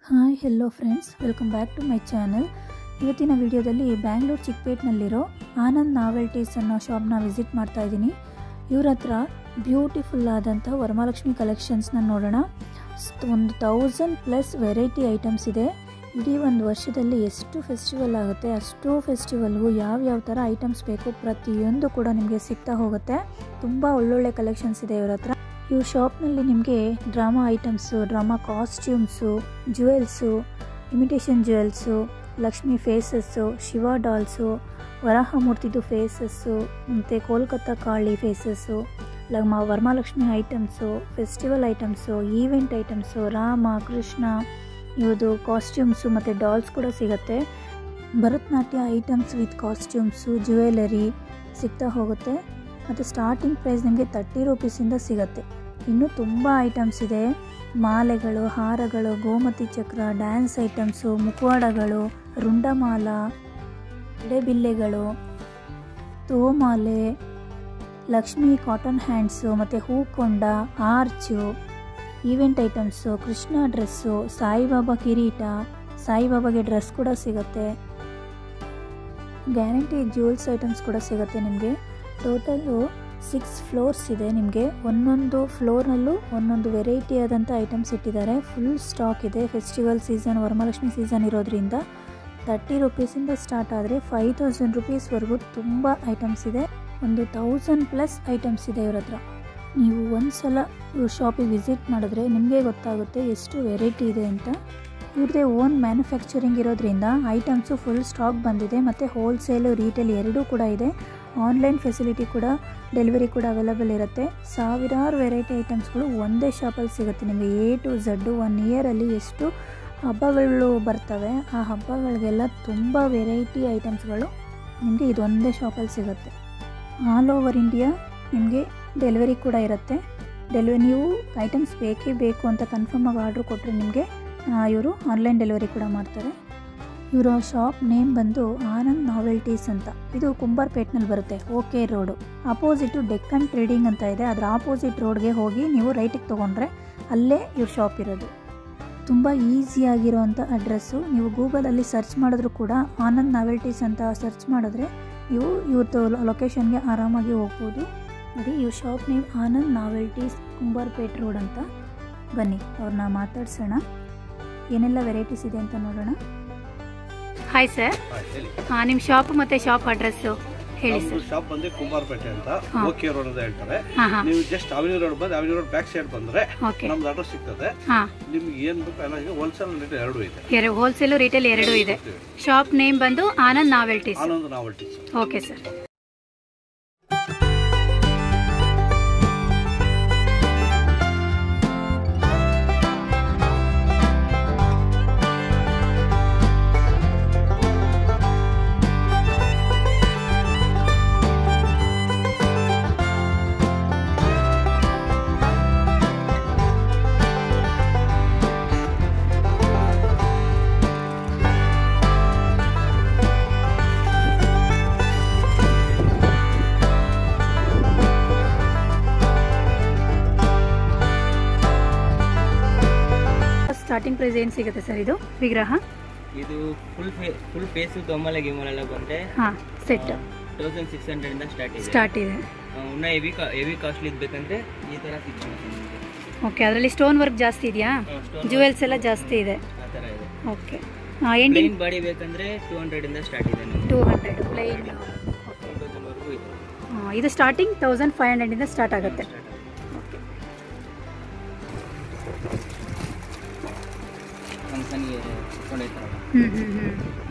Hi hello friends welcome back to my channel ಇವತ್ತಿನ ವಿಡಿಯೋದಲ್ಲಿ Bangalore ಚಿಕ್ಕಪೇಟ್ನಲ್ಲಿರೋ Anand novelties ಅನ್ನೋ ಶಾಪ್ನ ವಿಸಿಟ್ ಮಾಡ್ತಾ ಇದ್ದೀನಿ ಇವ್ರ ಹತ್ರ ಬ್ಯೂಟಿಫುಲ್ ಆದಂಥ ವರಮಹಾಲಕ್ಷ್ಮಿ ಕಲೆಕ್ಷನ್ಸ್ನ ನೋಡೋಣ ಸ್- ಒಂದು ತೌಸಂಡ್ ಪ್ಲಸ್ ವೆರೈಟಿ ಐಟಮ್ಸ್ ಇದೆ ಇಡೀ ಒಂದು ವರ್ಷದಲ್ಲಿ ಎಷ್ಟು ಫೆಸ್ಟಿವಲ್ ಆಗುತ್ತೆ ಅಷ್ಟು ಫೆಸ್ಟಿವಲ್ಗೂ ಯಾವ ಯಾವ ಥರ ಐಟಮ್ಸ್ ಬೇಕು ಪ್ರತಿಯೊಂದು ಕೂಡ ನಿಮಗೆ ಸಿಗ್ತಾ ಹೋಗುತ್ತೆ ತುಂಬ ಒಳ್ಳೊಳ್ಳೆ ಕಲೆಕ್ಷನ್ಸ್ ಇದೆ ಇವ್ರ ಹತ್ರ ಇವ್ರ ಶಾಪ್ನಲ್ಲಿ ನಿಮಗೆ drama items drama costumes jewels imitation jewels Lakshmi faces Shiva dolls ವರಾಹಮೂರ್ತಿದು ಫೇಸಸ್ಸು ಮತ್ತು ಕೋಲ್ಕತ್ತಾ ಕಾಳಿ ಫೇಸಸ್ಸು ಲಮ್ಮ Varamahalakshmi items festival items event items Rama Krishna ಇವ್ರದ್ದು ಕಾಸ್ಟ್ಯೂಮ್ಸು ಮತ್ತು ಡಾಲ್ಸ್ ಕೂಡ ಸಿಗುತ್ತೆ Bharatanatyam items with costumes jewellery ಸಿಗ್ತಾ ಹೋಗುತ್ತೆ ಮತ್ತು ಸ್ಟಾರ್ಟಿಂಗ್ ಪ್ರೈಸ್ ನಿಮಗೆ ತರ್ಟಿ ರುಪೀಸಿಂದ ಸಿಗುತ್ತೆ ಇನ್ನೂ ತುಂಬ ಐಟಮ್ಸ್ ಇದೆ ಮಾಲೆಗಳು ಹಾರಗಳು ಗೋಮತಿ ಚಕ್ರ ಡ್ಯಾನ್ಸ್ ಐಟಮ್ಸು ಮುಖವಾಡಗಳು ರುಂಡಮಾಲ ಎಡೆಬಿಲ್ಲೆಗಳು ತೋಮಾಲೆ ಲಕ್ಷ್ಮಿ ಕಾಟನ್ ಹ್ಯಾಂಡ್ಸು ಮತ್ತು ಹೂಕೊಂಡ arch event items Krishna dress Saibaba ಕಿರೀಟ ಸಾಯಿಬಾಬಾಗೆ ಡ್ರೆಸ್ ಕೂಡ ಸಿಗುತ್ತೆ ಗ್ಯಾರಂಟಿ ಜ್ಯುವೆಲ್ಸ್ ಐಟಮ್ಸ್ ಕೂಡ ಸಿಗುತ್ತೆ ನಿಮಗೆ ಟೋಟಲ್ಲು ಸಿಕ್ಸ್ ಫ್ಲೋರ್ಸ್ ಇದೆ ನಿಮಗೆ ಒಂದೊಂದು ಫ್ಲೋರ್ನಲ್ಲೂ ಒಂದೊಂದು ವೆರೈಟಿ ಆದಂಥ ಐಟಮ್ಸ್ ಇಟ್ಟಿದ್ದಾರೆ ಫುಲ್ ಸ್ಟಾಕ್ ಇದೆ ಫೆಸ್ಟಿವಲ್ ಸೀಸನ್ ವರಮಹಾಲಕ್ಷ್ಮಿ ಸೀಸನ್ ಇರೋದ್ರಿಂದ ತರ್ಟಿ ರುಪೀಸಿಂದ ಸ್ಟಾರ್ಟ್ ಆದರೆ ಫೈವ್ ತೌಸಂಡ್ ರುಪೀಸ್ವರೆಗೂ ತುಂಬ ಐಟಮ್ಸ್ ಇದೆ ಒಂದು ತೌಸಂಡ್ ಪ್ಲಸ್ ಐಟಮ್ಸ್ ಇದೆ ಇವ್ರ ಹತ್ರ ನೀವು ಒಂದು ಸಲ ಇವ್ರ ಶಾಪಿಗೆ ವಿಸಿಟ್ ಮಾಡಿದ್ರೆ ನಿಮಗೆ ಗೊತ್ತಾಗುತ್ತೆ ಎಷ್ಟು ವೆರೈಟಿ ಇದೆ ಅಂತ ಇವ್ರದ್ದೇ ಓನ್ ಮ್ಯಾನುಫ್ಯಾಕ್ಚರಿಂಗ್ ಇರೋದ್ರಿಂದ ಐಟಮ್ಸು ಫುಲ್ ಸ್ಟಾಕ್ ಬಂದಿದೆ ಮತ್ತು ಹೋಲ್ಸೇಲು ರೀಟೇಲ್ ಎರಡೂ ಕೂಡ ಇದೆ ಆನ್ಲೈನ್ ಫೆಸಿಲಿಟಿ ಕೂಡ ಡೆಲಿವರಿ ಕೂಡ ಅವೈಲಬಲ್ ಇರುತ್ತೆ ಸಾವಿರಾರು ವೆರೈಟಿ ಐಟಮ್ಸ್ಗಳು ಒಂದೇ ಶಾಪಲ್ಲಿ ಸಿಗುತ್ತೆ ನಿಮಗೆ ಎ ಟು ಝಡ್ಡು ಒನ್ ಇಯರಲ್ಲಿ ಎಷ್ಟು ಹಬ್ಬಗಳು ಬರ್ತವೆ ಆ ಹಬ್ಬಗಳಿಗೆಲ್ಲ ತುಂಬ ವೆರೈಟಿ ಐಟಮ್ಸ್ಗಳು ನಿಮಗೆ ಇದೊಂದೇ ಶಾಪಲ್ಲಿ ಸಿಗುತ್ತೆ ಆಲ್ ಓವರ್ ಇಂಡಿಯಾ ನಿಮಗೆ ಡೆಲಿವರಿ ಕೂಡ ಇರುತ್ತೆ ಡೆಲಿವರಿ ನೀವು ಐಟಮ್ಸ್ ಬೇಕೇ ಬೇಕು ಅಂತ ಕನ್ಫರ್ಮ್ ಆಗಿ ಆರ್ಡ್ರ್ ಕೊಟ್ಟರೆ ನಿಮಗೆ ಇವರು ಆನ್ಲೈನ್ ಡೆಲಿವರಿ ಕೂಡ ಮಾಡ್ತಾರೆ ಇವರ ಶಾಪ್ ನೇಮ್ ಬಂದು ಆನಂದ್ ನಾವೆಲ್ಟೀಸ್ ಅಂತ ಇದು ಕುಂಬಾರ್ಪೇಟ್ನಲ್ಲಿ ಬರುತ್ತೆ okay road opposite Deccan trading ಅಂತ ಇದೆ ಅದರ ಆಪೋಸಿಟ್ ರೋಡ್ಗೆ ಹೋಗಿ ನೀವು ರೈಟಿಗೆ ತೊಗೊಂಡ್ರೆ ಅಲ್ಲೇ ಇವ್ರ ಶಾಪ್ ಇರೋದು ತುಂಬ ಈಸಿಯಾಗಿರೋವಂಥ ಅಡ್ರೆಸ್ಸು ನೀವು ಗೂಗಲಲ್ಲಿ ಸರ್ಚ್ ಮಾಡಿದ್ರು ಕೂಡ ಆನಂದ್ ನಾವೆಲ್ಟೀಸ್ ಅಂತ ಸರ್ಚ್ ಮಾಡಿದ್ರೆ ನೀವು ಇವ್ರದ್ದು ಲೊಕೇಶನ್ಗೆ ಆರಾಮಾಗಿ ಹೋಗ್ಬೋದು ನೋಡಿ ಇವ್ರ shop name Anand novelties Kumbarpet road ಅಂತ ಬನ್ನಿ ಅವ್ರನ್ನ ಮಾತಾಡ್ಸೋಣ ಏನೆಲ್ಲ ವೆರೈಟೀಸ್ ಇದೆ ಅಂತ ನೋಡೋಣ ಹಾಯ್ ಸರ್ ಹಾ, ಹೇಳಿ ಹಾಂ ನಿಮ್ಮ ಶಾಪ್ ಮತ್ತು ಶಾಪ್ ಅಡ್ರೆಸ್ಸು ಹೇಳಿ ನಮ್ದು ಸರ್ ಶಾಪ್ ಬಂದು ಕುಂಬಾರಪೇಟೆ ಅಂತ ಹಾ. ಓಕೆ ರೋಡ್ ಅಂತ ಹೇಳ್ತಾರೆ ಹಾಂ ಹಾಂ ನೀವು ಜಸ್ಟ್ ಅವೆನ್ಯೂ ರೋಡ್ ಬಂದು ಅವೆನ್ಯೂ ರೋಡ್ ಬ್ಯಾಕ್ ಸೈಡ್ ಬಂದ್ರೆ ಓಕೆ ನಮ್ದು ಅಡ್ರೆಸ್ ಸಿಗ್ತದೆ ಹಾಂ ನಿಮ್ಗೆ ಏನ್ ಬೇಕು ಎಲ್ಲ ಈಗ ಹೋಲ್ಸೇಲ್ ರೇಟ್ ಎರಡು ಇದೆ ಎರಡು ಹೋಲ್ಸೇಲು ರಿಟೇಲ್ ಎರಡೂ ಇದೆ ಶಾಪ್ ನೇಮ್ ಬಂದು Anand novelties Anand novelties okay sir starting price ಏನು ಸಿಗುತ್ತೆ ಸರ್ ಇದು ವಿಗ್ರಹ ಇದು ಫುಲ್ ಫೇ ಫುಲ್ ಫೇಸು ತೊಮ್ಮಲ ಗಿಮ್ಮಲ್ ಎಲ್ಲ ಬಂದರೆ ಹಾಂ ಸೆಟ್ ತೌಸಂಡ್ ಸಿಕ್ಸ್ ಹಂಡ್ರೆಡಿಂದ ಸ್ಟಾರ್ಟ್ ಇದೆ ಸ್ಟಾರ್ಟ್ ಇದೆ ಆ, ಇನ್ನ ಹೆವಿ ಹೆವಿ ಕಾಸ್ಟ್ಲಿ ಇದ್ಬೇಕಂದ್ರೆ ಈ ಥರ ಸಿಕ್ಸ್ ಓಕೆ ಅದರಲ್ಲಿ ಸ್ಟೋನ್ ವರ್ಕ್ ಜಾಸ್ತಿ ಇದೆಯಾ ಜುವೆಲ್ಸ್ ಎಲ್ಲ ಜಾಸ್ತಿ ಇದೆ ಆ ಥರ ಇದೆ ಓಕೆ ಎಂಡಿಂಗ್ ಪ್ಲೇನ್ ಬಾಡಿ ಬೇಕಂದ್ರೆ ಟೂ ಹಂಡ್ರೆಡಿಂದ ಸ್ಟಾರ್ಟ್ ಇದೆ ನಮ್ಗೆ ಟೂ ಹಂಡ್ರೆಡ್ ಪ್ಲೈನ್ ತೌಸಂಡ್ವರೆಗೂ ಇದೆ ಇದು ಸ್ಟಾರ್ಟಿಂಗ್ ತೌಸಂಡ್ ಫೈವ್ ಹಂಡ್ರೆಡಿಂದ ಸ್ಟಾರ್ಟ್ ಆಗುತ್ತೆ ಓಕೆ ಫಂಕ್ಷನ್ಗೆ ಕೊಂಡೊಯ್ತಾರಲ್ಲ ಹ್ಞೂ ಹ್ಞೂ ಹ್ಞೂ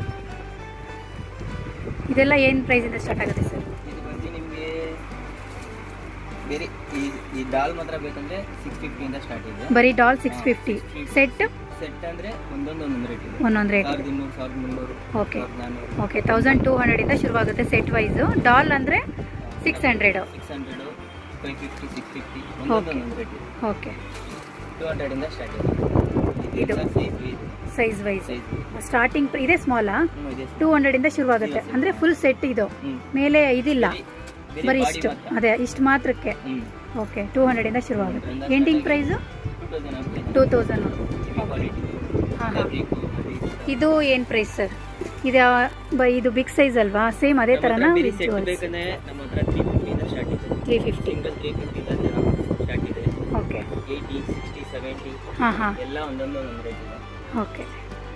ಇದೆಲ್ಲ ಏನು ಪ್ರೈಸಿಂದ ಸ್ಟಾರ್ಟ್ ಆಗುತ್ತೆ ಸರ್ ಇದು ಬಂದು ನಿಮಗೆ ಬೇರೆ ಈ ಈ ಡಾಲ್ ಮಾತ್ರ ಬೇಕಂದ್ರೆ ಸಿಕ್ಸ್ ಫಿಫ್ಟಿಯಿಂದ ಸ್ಟಾರ್ಟ್ ಇದೆ ಬರೀ doll six fifty set set ಅಂದರೆ ಒಂದೊಂದು ಒಂದೊಂದು ರೇಟ್ ಇದೆ ಒಂದೊಂದು ರೇಟ್ ಸಾವಿರದ ಇನ್ನೂರು ಸಾವಿರದ ಮುನ್ನೂರು ಓಕೆ ಸಾವಿರದ ನಾನ್ನೂರು ಓಕೆ ತೌಸಂಡ್ ಟೂ ಹಂಡ್ರೆಡಿಂದ ಶುರುವಾಗುತ್ತೆ ಸೆಟ್ ವೈಸು ಡಾಲ್ ಅಂದರೆ six hundred six hundred five fifty six fifty ಒಂದೊಂದು Okay. ಒಂದೊಂದು ರೇಟ್ ಇದೆ ಓಕೆ ಟೂ ಹಂಡ್ರೆಡಿಂದ ಸ್ಟಾರ್ಟ್ ಇದು? ಇದೆ ಸೈಜ್ ಇದೆ ಸೈಜ್ ವೈಸ್ ಸೈಜ್ ಸ್ಟಾರ್ಟಿಂಗ್ ಇದೆ ಸ್ಮಾಲಾ ಹ್ಞೂ ಇದೆ ಟೂ ಹಂಡ್ರೆಡಿಂದ ಶುರುವಾಗುತ್ತೆ ಅಂದರೆ ಫುಲ್ ಸೆಟ್ ಇದು ಹ್ಞೂ ಮೇಲೆ ಇದಿಲ್ಲ ಬೇರೆ ಬರೀ body ಇಷ್ಟು ಮಾತ್ರ. ಅದೇ ಇಷ್ಟು ಮಾತ್ರಕ್ಕೆ ಹ್ಞೂ ಓಕೆ ಟೂ ಹಂಡ್ರೆಡಿಂದ ಶುರುವಾಗುತ್ತೆ ending price two thousand two thousand quality ಹಾಂ ಹಾಂ ಫ್ಯಾಬ್ರಿಕ್ ಇದು ಏನು ಪ್ರೈಸ್ ಸರ್ ಇದು ಬ- ಇದು ಬಿಗ್ ಸೈಜ್ ಅಲ್ವಾ ಸೇಮ್ ಅದೇ ಥರನಾ ಬೇರೆ ವಿತ್ ಸೆಟ್ ಜುವೆಲ್ಸ್ ಬೇಕಂದ್ರೆ ನಮ್ಮ ಹತ್ರ ತ್ರೀ ಫಿಫ್ಟಿಯಿಂದ ಸ್ಟಾರ್ಟ್ ಇದೆ ತ್ರೀ ಫಿಫ್ಟಿ ಸಿಂಗಲ್ ತ್ರೀ ಫಿಫ್ಟಿಯಿಂದ ಸ್ಟಾರ್ಟ್ ಇದೆ ಓಕೆ ಏಯ್ಟಿ ಸಿಕ್ಸ್ಟಿ ಸೆವೆಂಟಿ ಹಾಂ ಹಾಂ ಎಲ್ಲ ಒಂದೊಂದು ಒಂದೊಂದು ರೇಟ್ ಇದೆ ಓಕೆ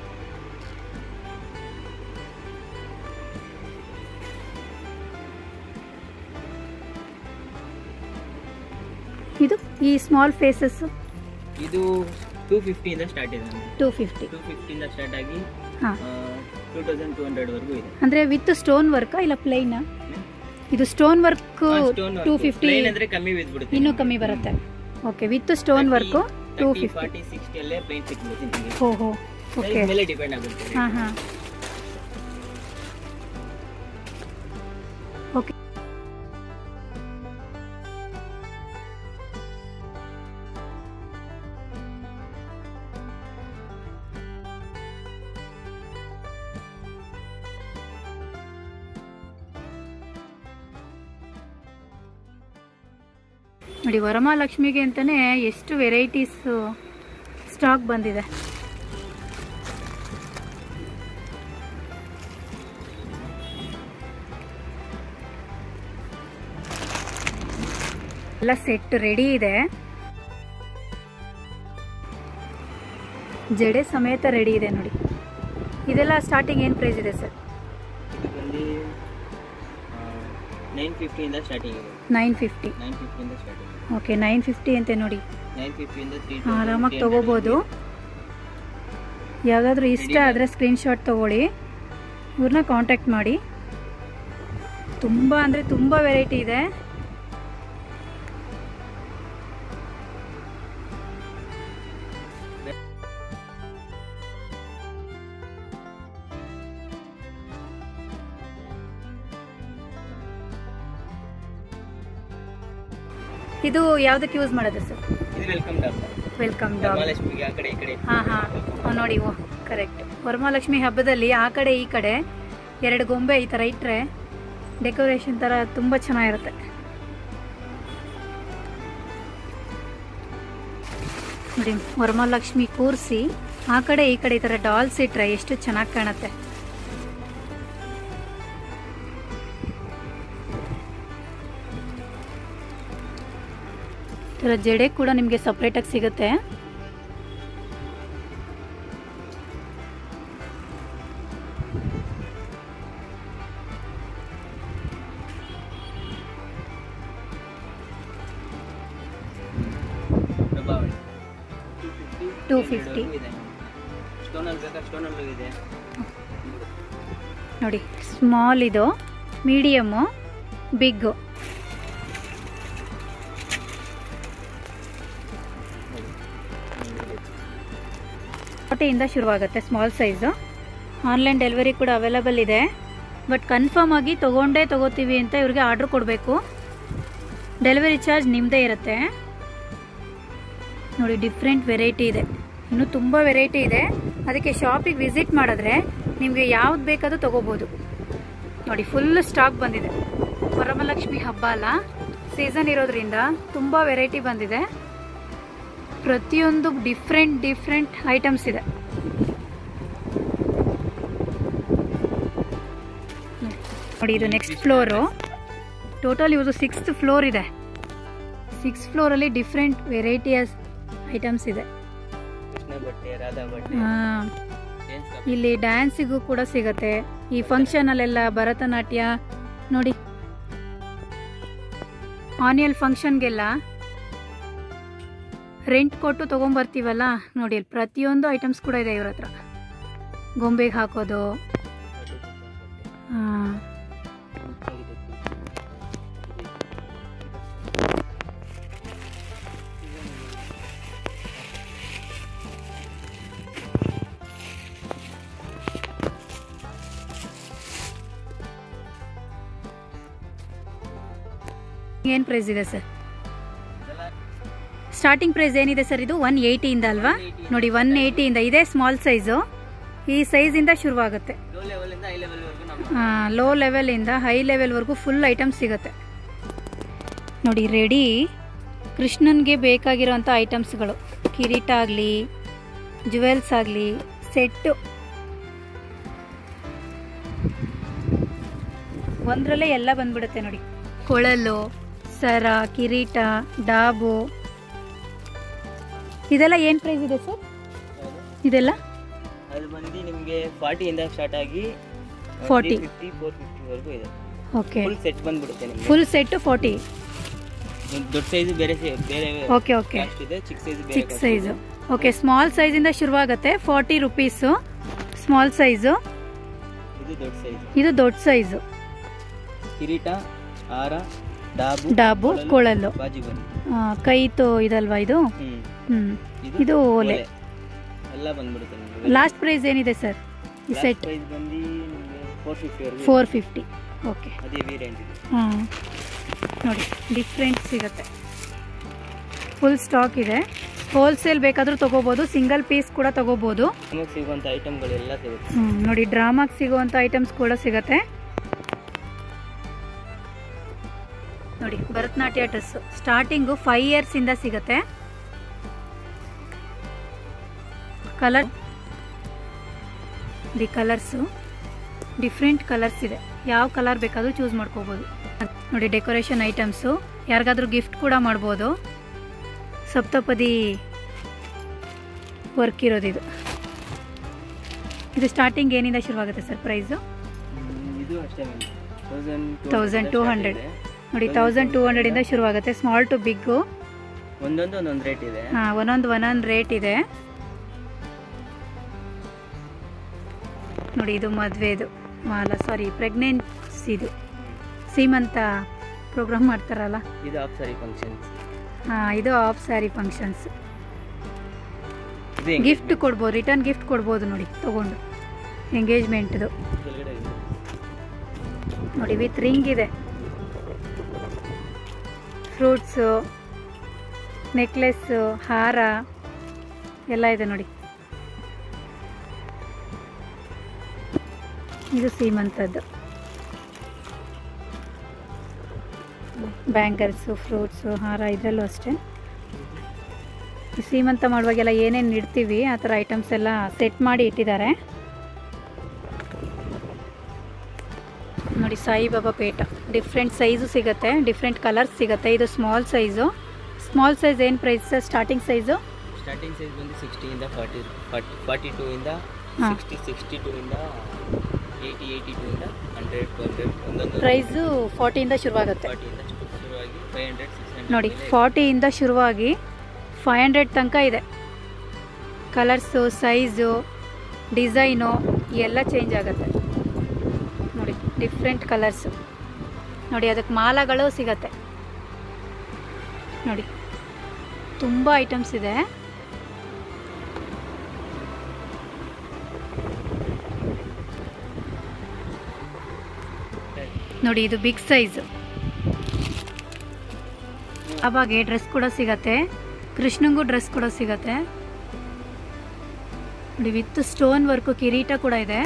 ಇದು ಈ ಸ್ಮಾಲ್ ಫೇಸಸ್ ಇದು ಟೂ ಫಿಫ್ಟಿಯಿಂದ ಸ್ಟಾರ್ಟ್ ಇದೆ ಟೂ ಫಿಫ್ಟಿ ಟೂ ಫಿಫ್ಟಿಯಿಂದ ಸ್ಟಾರ್ಟ್ ಆಗಿ ಹಾಂ ಟೂ ತೌಸಂಡ್ ಟೂ ಹಂಡ್ರೆಡ್ವರೆಗೂ ಇದೆ ಅಂದರೆ ವಿತ್ ಸ್ಟೋನ್ ವರ್ಕಾ ಇಲ್ಲ ಪ್ಲೈನಾ ಇದು stone work two fifty plain ಅಂದ್ರೆ ಕಮ್ಮಿ ಬಿದ್ಬಿಡುತ್ತೆ ಇನ್ನೂ ಕಮ್ಮಿ ಬರುತ್ತೆ okay with stone work two fifty forty sixty ಅಲ್ಲೇ ಪ್ಲೇನ್ ಸಿಕ್ಬಿಡುತ್ತೆ ನಿಮಗೆ ಹೋ ಹೋ ಓಕೆ Size ಮೇಲೆ ಡಿಪೆಂಡ್ ಆಗುತ್ತೆ ಹಾಂ ಹಾಂ ಓಕೆ ನೋಡಿ ವರಮಹಾಲಕ್ಷ್ಮಿಗೆ ಅಂತಲೇ ಎಷ್ಟು ವೆರೈಟೀಸ್ ಸ್ಟಾಕ್ ಬಂದಿದೆ ಎಲ್ಲ ಸೆಟ್ ರೆಡಿ ಇದೆ ಜಡೆ ಸಮೇತ ರೆಡಿ ಇದೆ ನೋಡಿ ಇದೆಲ್ಲ ಸ್ಟಾರ್ಟಿಂಗ್ ಏನು ಪ್ರೈಸ್ ಇದೆ ಸರ್ ಇದು ಬಂದು ನೈನ್ ಫಿಫ್ಟಿಯಿಂದ ಸ್ಟಾರ್ಟಿಂಗ್ ಇದೆ ನೈನ್ ಫಿಫ್ಟಿ ನೈನ್ ಫಿಫ್ಟಿಯಿಂದ ಸ್ಟಾರ್ಟಿಂಗ್ ಇದೆ ಓಕೆ ನೈನ್ ಫಿಫ್ಟಿ ಅಂತೆ ನೋಡಿ ನೈನ್ ಫಿಫ್ಟಿಯಿಂದ ತ್ರೀ ಆರಾಮಾಗಿ ತಗೋಬೋದು ಯಾವುದಾದ್ರೂ ಇಷ್ಟ ಆದರೆ ಸ್ಕ್ರೀನ್ಶಾಟ್ ತಗೊಳ್ಳಿ ಇವ್ರನ್ನ ಕಾಂಟ್ಯಾಕ್ಟ್ ಮಾಡಿ ತುಂಬ ಅಂದರೆ ತುಂಬ ವೆರೈಟಿ ಇದೆ ಇದು ಯಾವುದಕ್ಕೆ ಯೂಸ್ ಮಾಡೋದು ಸರ್ ಇದು ವೆಲ್ಕಮ್ ಡಾಕ್ ವೆಲ್ಕಮ್ ಡಾಗ್ ಮಹಾಲಕ್ಷ್ಮಿಗೆ ಆ ಕಡೆ ಈ ಕಡೆ ಹಾಂ ಹಾಂ ನೋಡಿ ಓ ಕರೆಕ್ಟ್ ವರಮಹಾಲಕ್ಷ್ಮಿ ಹಬ್ಬದಲ್ಲಿ ಆ ಕಡೆ ಈ ಕಡೆ ಎರಡು ಗೊಂಬೆ ಈ ಥರ ಇಟ್ಟರೆ ಡೆಕೋರೇಷನ್ ಥರ ತುಂಬ ಚೆನ್ನಾಗಿರುತ್ತೆ ನೋಡಿ ವರಮಹಾಲಕ್ಷ್ಮಿ ಕೂರಿಸಿ ಆ ಕಡೆ ಈ ಕಡೆ ಈ ಥರ ಡಾಲ್ಸ್ ಇಟ್ಟರೆ ಎಷ್ಟು ಚೆನ್ನಾಗಿ ಕಾಣುತ್ತೆ ಈ ಥರ ಜಡೆ ಕೂಡ ನಿಮಗೆ ಸಪ್ರೇಟಾಗಿ ಸಿಗುತ್ತೆ ಪ್ರಭಾವಳಿ ಟೂ ಫಿಫ್ಟಿ ಇದೆ ಸ್ಟೋನಲ್ಲಿ ಬೇಕಾ ಸ್ಟೋನಲ್ಲೂ ಇದೆ ನೋಡಿ ಸ್ಮಾಲ್ ಇದು ಮೀಡಿಯಮ್ಮು ಬಿಗ್ಗು ಫಾರ್ಟಿಯಿಂದ ಶುರುವಾಗುತ್ತೆ ಸ್ಮಾಲ್ ಸೈಜು ಆನ್ಲೈನ್ ಡೆಲಿವರಿ ಕೂಡ ಅವೈಲಬಲ್ ಇದೆ ಬಟ್ ಕನ್ಫರ್ಮ್ ಆಗಿ ತೊಗೊಂಡೇ ತೊಗೋತೀವಿ ಅಂತ ಇವ್ರಿಗೆ ಆರ್ಡ್ರ್ ಕೊಡಬೇಕು ಡೆಲಿವರಿ ಚಾರ್ಜ್ ನಿಮ್ಮದೇ ಇರುತ್ತೆ ನೋಡಿ ಡಿಫ್ರೆಂಟ್ ವೆರೈಟಿ ಇದೆ ಇನ್ನು ತುಂಬ ವೆರೈಟಿ ಇದೆ ಅದಕ್ಕೆ ಶಾಪಿಗೆ ವಿಸಿಟ್ ಮಾಡಿದ್ರೆ ನಿಮಗೆ ಯಾವ್ದು ಬೇಕಾದ್ರೂ ತೊಗೋಬೋದು ನೋಡಿ ಫುಲ್ ಸ್ಟಾಕ್ ಬಂದಿದೆ ವರಮಹಾಲಕ್ಷ್ಮಿ ಹಬ್ಬ ಅಲ್ಲ ಸೀಸನ್ ಇರೋದ್ರಿಂದ ತುಂಬ ವೆರೈಟಿ ಬಂದಿದೆ ಪ್ರತಿಯೊಂದು ಡಿಫ್ರೆಂಟ್ ಡಿಫ್ರೆಂಟ್ ಐಟಮ್ಸ್ ಇದೆ ನೋಡಿ ಇದು ನೆಕ್ಸ್ಟ್ ಫ್ಲೋರು ಟೋಟಲ್ ಇದು ಸಿಕ್ಸ್ತ್ ಫ್ಲೋರ್ ಇದೆ ಸಿಕ್ಸ್ ಫ್ಲೋರಲ್ಲಿ ಡಿಫ್ರೆಂಟ್ ವೆರೈಟಿಯಸ್ ಐಟಮ್ಸ್ ಇದೆ ಕೃಷ್ಣ ಬಟ್ಟೆ ರಾಧಾ ಬಟ್ಟೆ ಆ, ಜೇಮ್ಸ್ ಕಪ್ ಇಲ್ಲಿ ಡ್ಯಾನ್ಸಿಗೂ ಕೂಡ ಸಿಗತ್ತೆ ಈ ಫಂಕ್ಷನಲ್ಲೆಲ್ಲ ಭರತನಾಟ್ಯ ನೋಡಿ ಆನ್ಯಲ್ ಫಂಕ್ಷನ್ಗೆಲ್ಲ ರೆಂಟ್ ಕೊಟ್ಟು ತೊಗೊಂಬರ್ತೀವಲ್ಲ ನೋಡಿ ಇಲ್ಲಿ ಪ್ರತಿಯೊಂದು ಐಟಮ್ಸ್ ಕೂಡ ಇದೆ ಇವ್ರ ಹತ್ರ ಗೊಂಬೆಗೆ ಹಾಕೋದು ಆ, ಏನ್ ಪ್ರೈಸ್ ಇದೆ ಸರ್ ಸ್ಟಾರ್ಟಿಂಗ್ ಪ್ರೈಸ್ ಏನಿದೆ ಸರ್ ಇದು ಒನ್ ಏಯ್ಟಿಯಿಂದ ಅಲ್ವಾ ನೋಡಿ ಒನ್ ಏಯ್ಟಿಯಿಂದ ಇದೇ ಸ್ಮಾಲ್ ಸೈಜು ಈ ಸೈಜಿಂದ ಶುರುವಾಗುತ್ತೆ ಲೋ ಲೆವೆಲಿಂದ ಹೈ ಲೆವೆಲ್ವರೆಗೂ ನಮ್ಮ ಲೋ ಲೆವೆಲಿಂದ ಹೈ ಲೆವೆಲ್ವರೆಗೂ ಫುಲ್ ಐಟಮ್ಸ್ ಸಿಗುತ್ತೆ ನೋಡಿ ರೆಡಿ ಕೃಷ್ಣನ್ಗೆ ಬೇಕಾಗಿರೋಂಥ ಐಟಮ್ಸ್ಗಳು ಕಿರೀಟ ಆಗಲಿ ಜುವೆಲ್ಸ್ ಆಗಲಿ ಸೆಟ್ಟು ಒಂದರಲ್ಲೇ ಎಲ್ಲ ಬಂದ್ಬಿಡುತ್ತೆ ನೋಡಿ ಕೊಳಲು ಸರ ಕಿರೀಟ ಡಾಬು ಇದೆಲ್ಲ ಏನು ಪ್ರೈಸ್ ಇದೆ ಸರ್ ಇದೆಲ್ಲ ಅದು ಬಂದು ನಿಮಗೆ ಫಾರ್ಟಿಯಿಂದ ಸ್ಟಾರ್ಟ್ ಆಗಿ 40. ಫಿಫ್ಟಿ ಫೋರ್ ಫಿಫ್ಟಿವರೆಗೂ ಇದೆ ಓಕೆ ಫುಲ್ ಸೆಟ್ ಬಂದ್ಬಿಡುತ್ತೆ ನಿಮಗೆ ಫುಲ್ ಸೆಟ್ಟು ಫಾರ್ಟಿ ದೊಡ್ಡ ಸೈಜು ಬೇರೆ ಸೈ- ಬೇರೆ ಓಕೆ ಓಕೆ ಕಾಸ್ಟ್ ಇದೆ ಚಿಕ್ಕ ಸೈಜು ಬೇರೆ ಚಿಕ್ಕ cost ಸೈಜು ಇದೆ. ಓಕೆ ಸ್ಮಾಲ್ ಸೈಜಿಂದ ಶುರುವಾಗುತ್ತೆ ಫಾರ್ಟಿ ರುಪೀಸು ಸ್ಮಾಲ್ ಸೈಜು ಇದು ದೊಡ್ಡ ಸೈಜ್ ಇದು ದೊಡ್ಡ ಸೈಜು ಕಿರೀಟ ಹಾರ ಡಾಬು ಡಾಬು ಕೊಳಲು ಬಾಜಿ ಬನ್ನಿ ಆ, ಕೈತು ಇದಲ್ವಾ ಇದು ಹ್ಮ್ ಹ್ಮ್ ಇದು ಓಲೆ ಎಲ್ಲ ಬಂದ್ಬಿಡುತ್ತೆ ನಿಮಗೆ ಲಾಸ್ಟ್ ಪ್ರೈಸ್ ಏನಿದೆ ಸರ್ ಈ ಸೆಟ್ ಪ್ರೈಸ್ ಬಂದು ನಿಮಗೆ ಫೋರ್ ಫಿಫ್ಟಿವರೆಗೂ ಫೋರ್ ಫಿಫ್ಟಿ ಓಕೆ ಅದೇ ವೇರಿಯಂಟ್ ಇದೆ ಹಾಂ ನೋಡಿ ಡಿಫ್ರೆಂಟ್ ಸಿಗುತ್ತೆ ಫುಲ್ ಸ್ಟಾಕ್ ಇದೆ ಹೋಲ್ಸೇಲ್ ಬೇಕಾದರೂ ತೊಗೋಬೋದು ಸಿಂಗಲ್ ಪೀಸ್ ಕೂಡ ತೊಗೋಬೋದು ನಮಗೆ ಸಿಗುವಂಥ ಐಟಮ್ಗಳೆಲ್ಲ ಸಿಗುತ್ತೆ ಹ್ಮ್, ನೋಡಿ ಡ್ರಾಮಾಗೆ ಸಿಗುವಂಥ ಐಟಮ್ಸ್ ಕೂಡ ಸಿಗುತ್ತೆ ನೋಡಿ ಭರತನಾಟ್ಯ ಡ್ರೆಸ್ ಸ್ಟಾರ್ಟಿಂಗು ಫೈವ್ ಇಯರ್ಸಿಂದ ಸಿಗುತ್ತೆ colour the colours different colours ಇದೆ ಯಾವ ಕಲರ್ ಬೇಕಾದರೂ ಚೂಸ್ ಮಾಡ್ಕೋಬೋದು ನೋಡಿ ಡೆಕೋರೇಷನ್ ಐಟಮ್ಸು ಯಾರಿಗಾದ್ರೂ ಗಿಫ್ಟ್ ಕೂಡ ಮಾಡ್ಬೋದು ಸಪ್ತಪದಿ ವರ್ಕ್ ಇರೋದಿದು ಇದು ಸ್ಟಾರ್ಟಿಂಗ್ ಏನಿಂದ ಶುರುವಾಗುತ್ತೆ ಸರ್ ಪ್ರೈಸು ಹ್ಮ್, ಇದು ಅಷ್ಟೇ ತೌಸಂಡ್ ತೌಸಂಡ್ ಟೂ ಹಂಡ್ರೆಡ್ ನೋಡಿ ತೌಸಂಡ್ ಟೂ ಹಂಡ್ರೆಡಿಂದ ಶುರುವಾಗುತ್ತೆ ಸ್ಮಾಲ್ ಟು ಬಿಗ್ಗು ಒಂದೊಂದು ಒಂದೊಂದು ರೇಟ್ ಇದೆ ಹಾಂ ಒಂದೊಂದು ಒಂದೊಂದು ರೇಟ್ ಇದೆ ನೋಡಿ ಇದು ಮದುವೆದು ಅಲ್ಲ ಸಾರಿ ಪ್ರೆಗ್ನೆನ್ಸಿದು ಸೀಮಂತ ಪ್ರೋಗ್ರಾಮ್ ಮಾಡ್ತಾರಲ್ಲ ಇದು ಆಫ್ ಸಾರಿ ಫಂಕ್ಷನ್ಸ್ ಹಾಂ ಇದು ಆಫ್ ಸ್ಯಾರಿ ಫಂಕ್ಷನ್ಸ್ ಇದು ಗಿಫ್ಟ್ ಕೊಡ್ಬೋದು ರಿಟರ್ನ್ ಗಿಫ್ಟ್ ಕೊಡ್ಬೋದು ನೋಡಿ ತಗೊಂಡು ಎಂಗೇಜ್ಮೆಂಟ್ದು ಕೆಳಗಡೆ ಇದೆ. ನೋಡಿ ವಿತ್ ರಿಂಗ್ ಇದೆ ಫ್ರೂಟ್ಸು ನೆಕ್ಲೆಸ್ಸು ಹಾರ ಎಲ್ಲ ಇದೆ ನೋಡಿ ಇದು ಸೀಮಂತದ್ದು ಬ್ಯಾಂಗಲ್ಸು ಫ್ರೂಟ್ಸು ಹಾರ ಇದರಲ್ಲೂ ಅಷ್ಟೇ ಈ ಸೀಮಂತ ಮಾಡುವಾಗೆಲ್ಲ ಏನೇನು ಇಡ್ತೀವಿ ಆ ಥರ ಐಟಮ್ಸ್ ಎಲ್ಲ ಸೆಟ್ ಮಾಡಿ ಇಟ್ಟಿದ್ದಾರೆ ನೋಡಿ ಸಾಯಿಬಾಬಾ ಪೇಟ ಡಿಫ್ರೆಂಟ್ ಸೈಜು ಸಿಗುತ್ತೆ ಡಿಫ್ರೆಂಟ್ ಕಲರ್ಸ್ ಸಿಗುತ್ತೆ ಇದು ಸ್ಮಾಲ್ ಸೈಜು ಸ್ಮಾಲ್ ಸೈಜ್ ಏನು price sir starting size starting size ಬಂದು ಸಿಕ್ಸ್ಟಿಯಿಂದ ಫಾರ್ಟಿ ಫಾರ್ಟಿ ಫಾರ್ಟಿ ಟೂ ಇಂದ ಹಾ. ಸಿಕ್ಸ್ಟಿ ಸಿಕ್ಸ್ಟಿ ಟೂ ಇಂದ ಏಯ್ಟಿ ಏಯ್ಟಿ ಟೂ ಇಂದ ಹಂಡ್ರೆಡ್ ಟು ಹಂಡ್ರೆಡ್ ಒಂದೊಂದು ಪ್ರೈಸು ಫಾರ್ಟಿಯಿಂದ ಶುರುವಾಗುತ್ತೆ ಫಾರ್ಟಿಯಿಂದ ಶುರುವಾಗಿ ಫೈವ್ ಹಂಡ್ರೆಡ್ ಸಿಕ್ಸ್ ಹಂಡ್ರೆಡ್ ನೋಡಿ ಫಾರ್ಟಿಯಿಂದ ಶುರುವಾಗಿ ಫೈವ್ ಹಂಡ್ರೆಡ್ ತನಕ ಇದೆ ಕಲರ್ಸು ಸೈಜು ಡಿಸೈನು ಎಲ್ಲ ಚೇಂಜ್ ಆಗುತ್ತೆ ನೋಡಿ ಡಿಫ್ರೆಂಟ್ ಕಲರ್ಸು ನೋಡಿ ಅದಕ್ಕೆ ಮಾಲಗಳು ಸಿಗತ್ತೆ ನೋಡಿ ತುಂಬ ಐಟಮ್ಸ್ ಇದೆ ನೋಡಿ ಇದು ಬಿಗ್ ಸೈಜ್ ಅವಾಗೆ ಡ್ರೆಸ್ ಕೂಡ ಸಿಗತ್ತೆ ಕೃಷ್ಣಂಗೂ ಡ್ರೆಸ್ ಕೂಡ ಸಿಗತ್ತೆ ನೋಡಿ ವಿತ್ ಸ್ಟೋನ್ ವರ್ಕು ಕಿರೀಟ ಕೂಡ ಇದೆ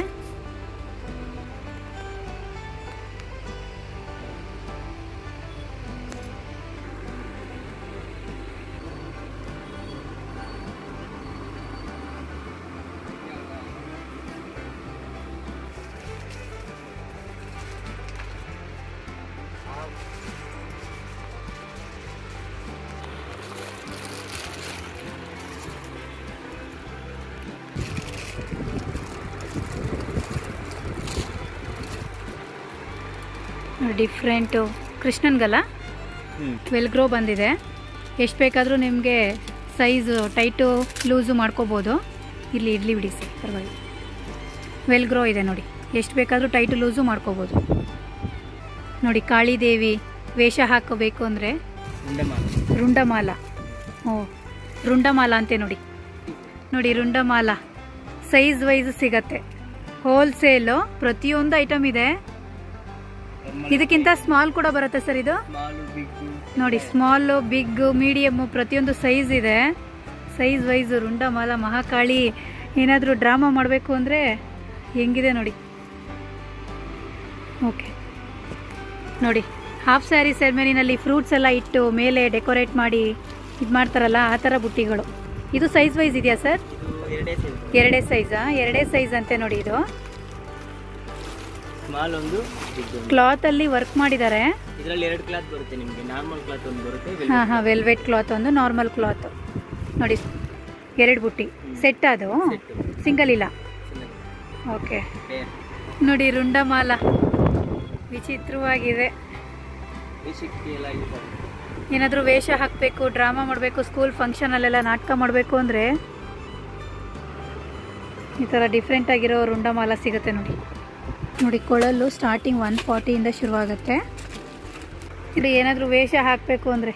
ಡಿಫ್ರೆಂಟು ಕೃಷ್ಣನ್ಗಲ್ಲ ಹ್ಞೂ ವೆಲ್ಗ್ರೋ ಬಂದಿದೆ ಎಷ್ಟು ಬೇಕಾದರೂ ನಿಮಗೆ ಸೈಜು ಟೈಟು ಲೂಸು ಮಾಡ್ಕೋಬೋದು ಇಲ್ಲಿ ಇಡ್ಲಿ ಬಿಡಿ ಸರ್ ಪರವಾಗಿಲ್ಲ ವೆಲ್ಗ್ರೋ ಇದೆ ನೋಡಿ ಎಷ್ಟು ಬೇಕಾದರೂ ಟೈಟು ಲೂಸು ಮಾಡ್ಕೋಬೋದು ನೋಡಿ ಕಾಳಿದೇವಿ ವೇಷ ಹಾಕೋಬೇಕು ಅಂದರೆ ಉಂಡಮಾಲ ರುಂಡಮಾಲ ಓ ರುಂಡಮಾಲ ಅಂತೆ ನೋಡಿ ನೋಡಿ ರುಂಡಮಾಲ ಸೈಜ್ ವೈಸ್ ಸಿಗತ್ತೆ ಹೋಲ್ಸೇಲು ಪ್ರತಿಯೊಂದು ಐಟಮ್ ಇದೆ ಇದಕ್ಕಿಂತ ಸ್ಮಾಲ್ ಕೂಡ ಬರುತ್ತೆ ಸರ್ ಇದು ಸ್ಮಾಲು ಬಿಗ್ಗು ನೋಡಿ ಸ್ಮಾಲು ಬಿಗ್ ಮೀಡಿಯಮ್ಮು ಪ್ರತಿಯೊಂದು ಸೈಜ್ ಇದೆ ಸೈಜ್ ವೈಸ್ ರುಂಡಮಾಲ ಮಹಾಕಾಳಿ ಏನಾದರೂ ಡ್ರಾಮಾ ಮಾಡಬೇಕು ಅಂದರೆ ಹೆಂಗಿದೆ ನೋಡಿ ಓಕೆ ನೋಡಿ ಹಾಫ್ ಸ್ಯಾರಿ ಸೆರೆಮನಿನಲ್ಲಿ ಫ್ರೂಟ್ಸ್ ಎಲ್ಲ ಇಟ್ಟು ಮೇಲೆ ಡೆಕೋರೇಟ್ ಮಾಡಿ ಇದು ಮಾಡ್ತಾರಲ್ಲ ಆ ಥರ ಬುಟ್ಟಿಗಳು ಇದು ಸೈಜ್ ವೈಸ್ ಇದೆಯಾ ಸರ್ ಇದು ಎರಡೇ ಸೈಜ್ ಎರಡೇ ಸೈಜಾ ಎರಡೇ ಸೈಜ್ ಅಂತೆ ನೋಡಿ ಇದು ಸ್ಮಾಲ್ ಒಂದು ಬಿಗ್ ಒಂದು ಕ್ಲಾತಲ್ಲಿ ವರ್ಕ್ ಮಾಡಿದ್ದಾರೆ ಇದರಲ್ಲಿ ಎರಡು ಕ್ಲಾತ್ ಬರುತ್ತೆ ನಿಮಗೆ ನಾರ್ಮಲ್ ಕ್ಲಾತ್ ಒಂದು ಬರುತ್ತೆ ಹಾಂ ಹಾಂ ವೆಲ್ವೆಟ್ ಕ್ಲಾತ್ ಒಂದು ನಾರ್ಮಲ್ ಕ್ಲಾತ್ ನೋಡಿ ಎರಡು ಬುಟ್ಟಿ ಸೆಟ್ ಅದು ಸಿಂಗಲ್ ಇಲ್ಲ ಓಕೆ ನೋಡಿ ರುಂಡಮಾಲ ವಿಚಿತ್ರವಾಗಿದೆ ಬೇಸಿಕ್ ಎಲ್ಲ ಇದೆ ಏನಾದರೂ ವೇಷ ಹಾಕಬೇಕು ಡ್ರಾಮಾ ಮಾಡಬೇಕು ಸ್ಕೂಲ್ ಫಂಕ್ಷನಲ್ಲೆಲ್ಲ ನಾಟಕ ಮಾಡಬೇಕು ಅಂದರೆ ಈ ಥರ ಡಿಫ್ರೆಂಟ್ ಆಗಿರೋ ರುಂಡಮಾಲ ಸಿಗುತ್ತೆ ನೋಡಿ ನೋಡಿ ಕೊಳಲು ಸ್ಟಾರ್ಟಿಂಗ್ ಒನ್ ಫಾರ್ಟಿಯಿಂದ ಶುರುವಾಗುತ್ತೆ ಇದು ಏನಾದರೂ ವೇಷ ಹಾಕಬೇಕು ಅಂದರೆ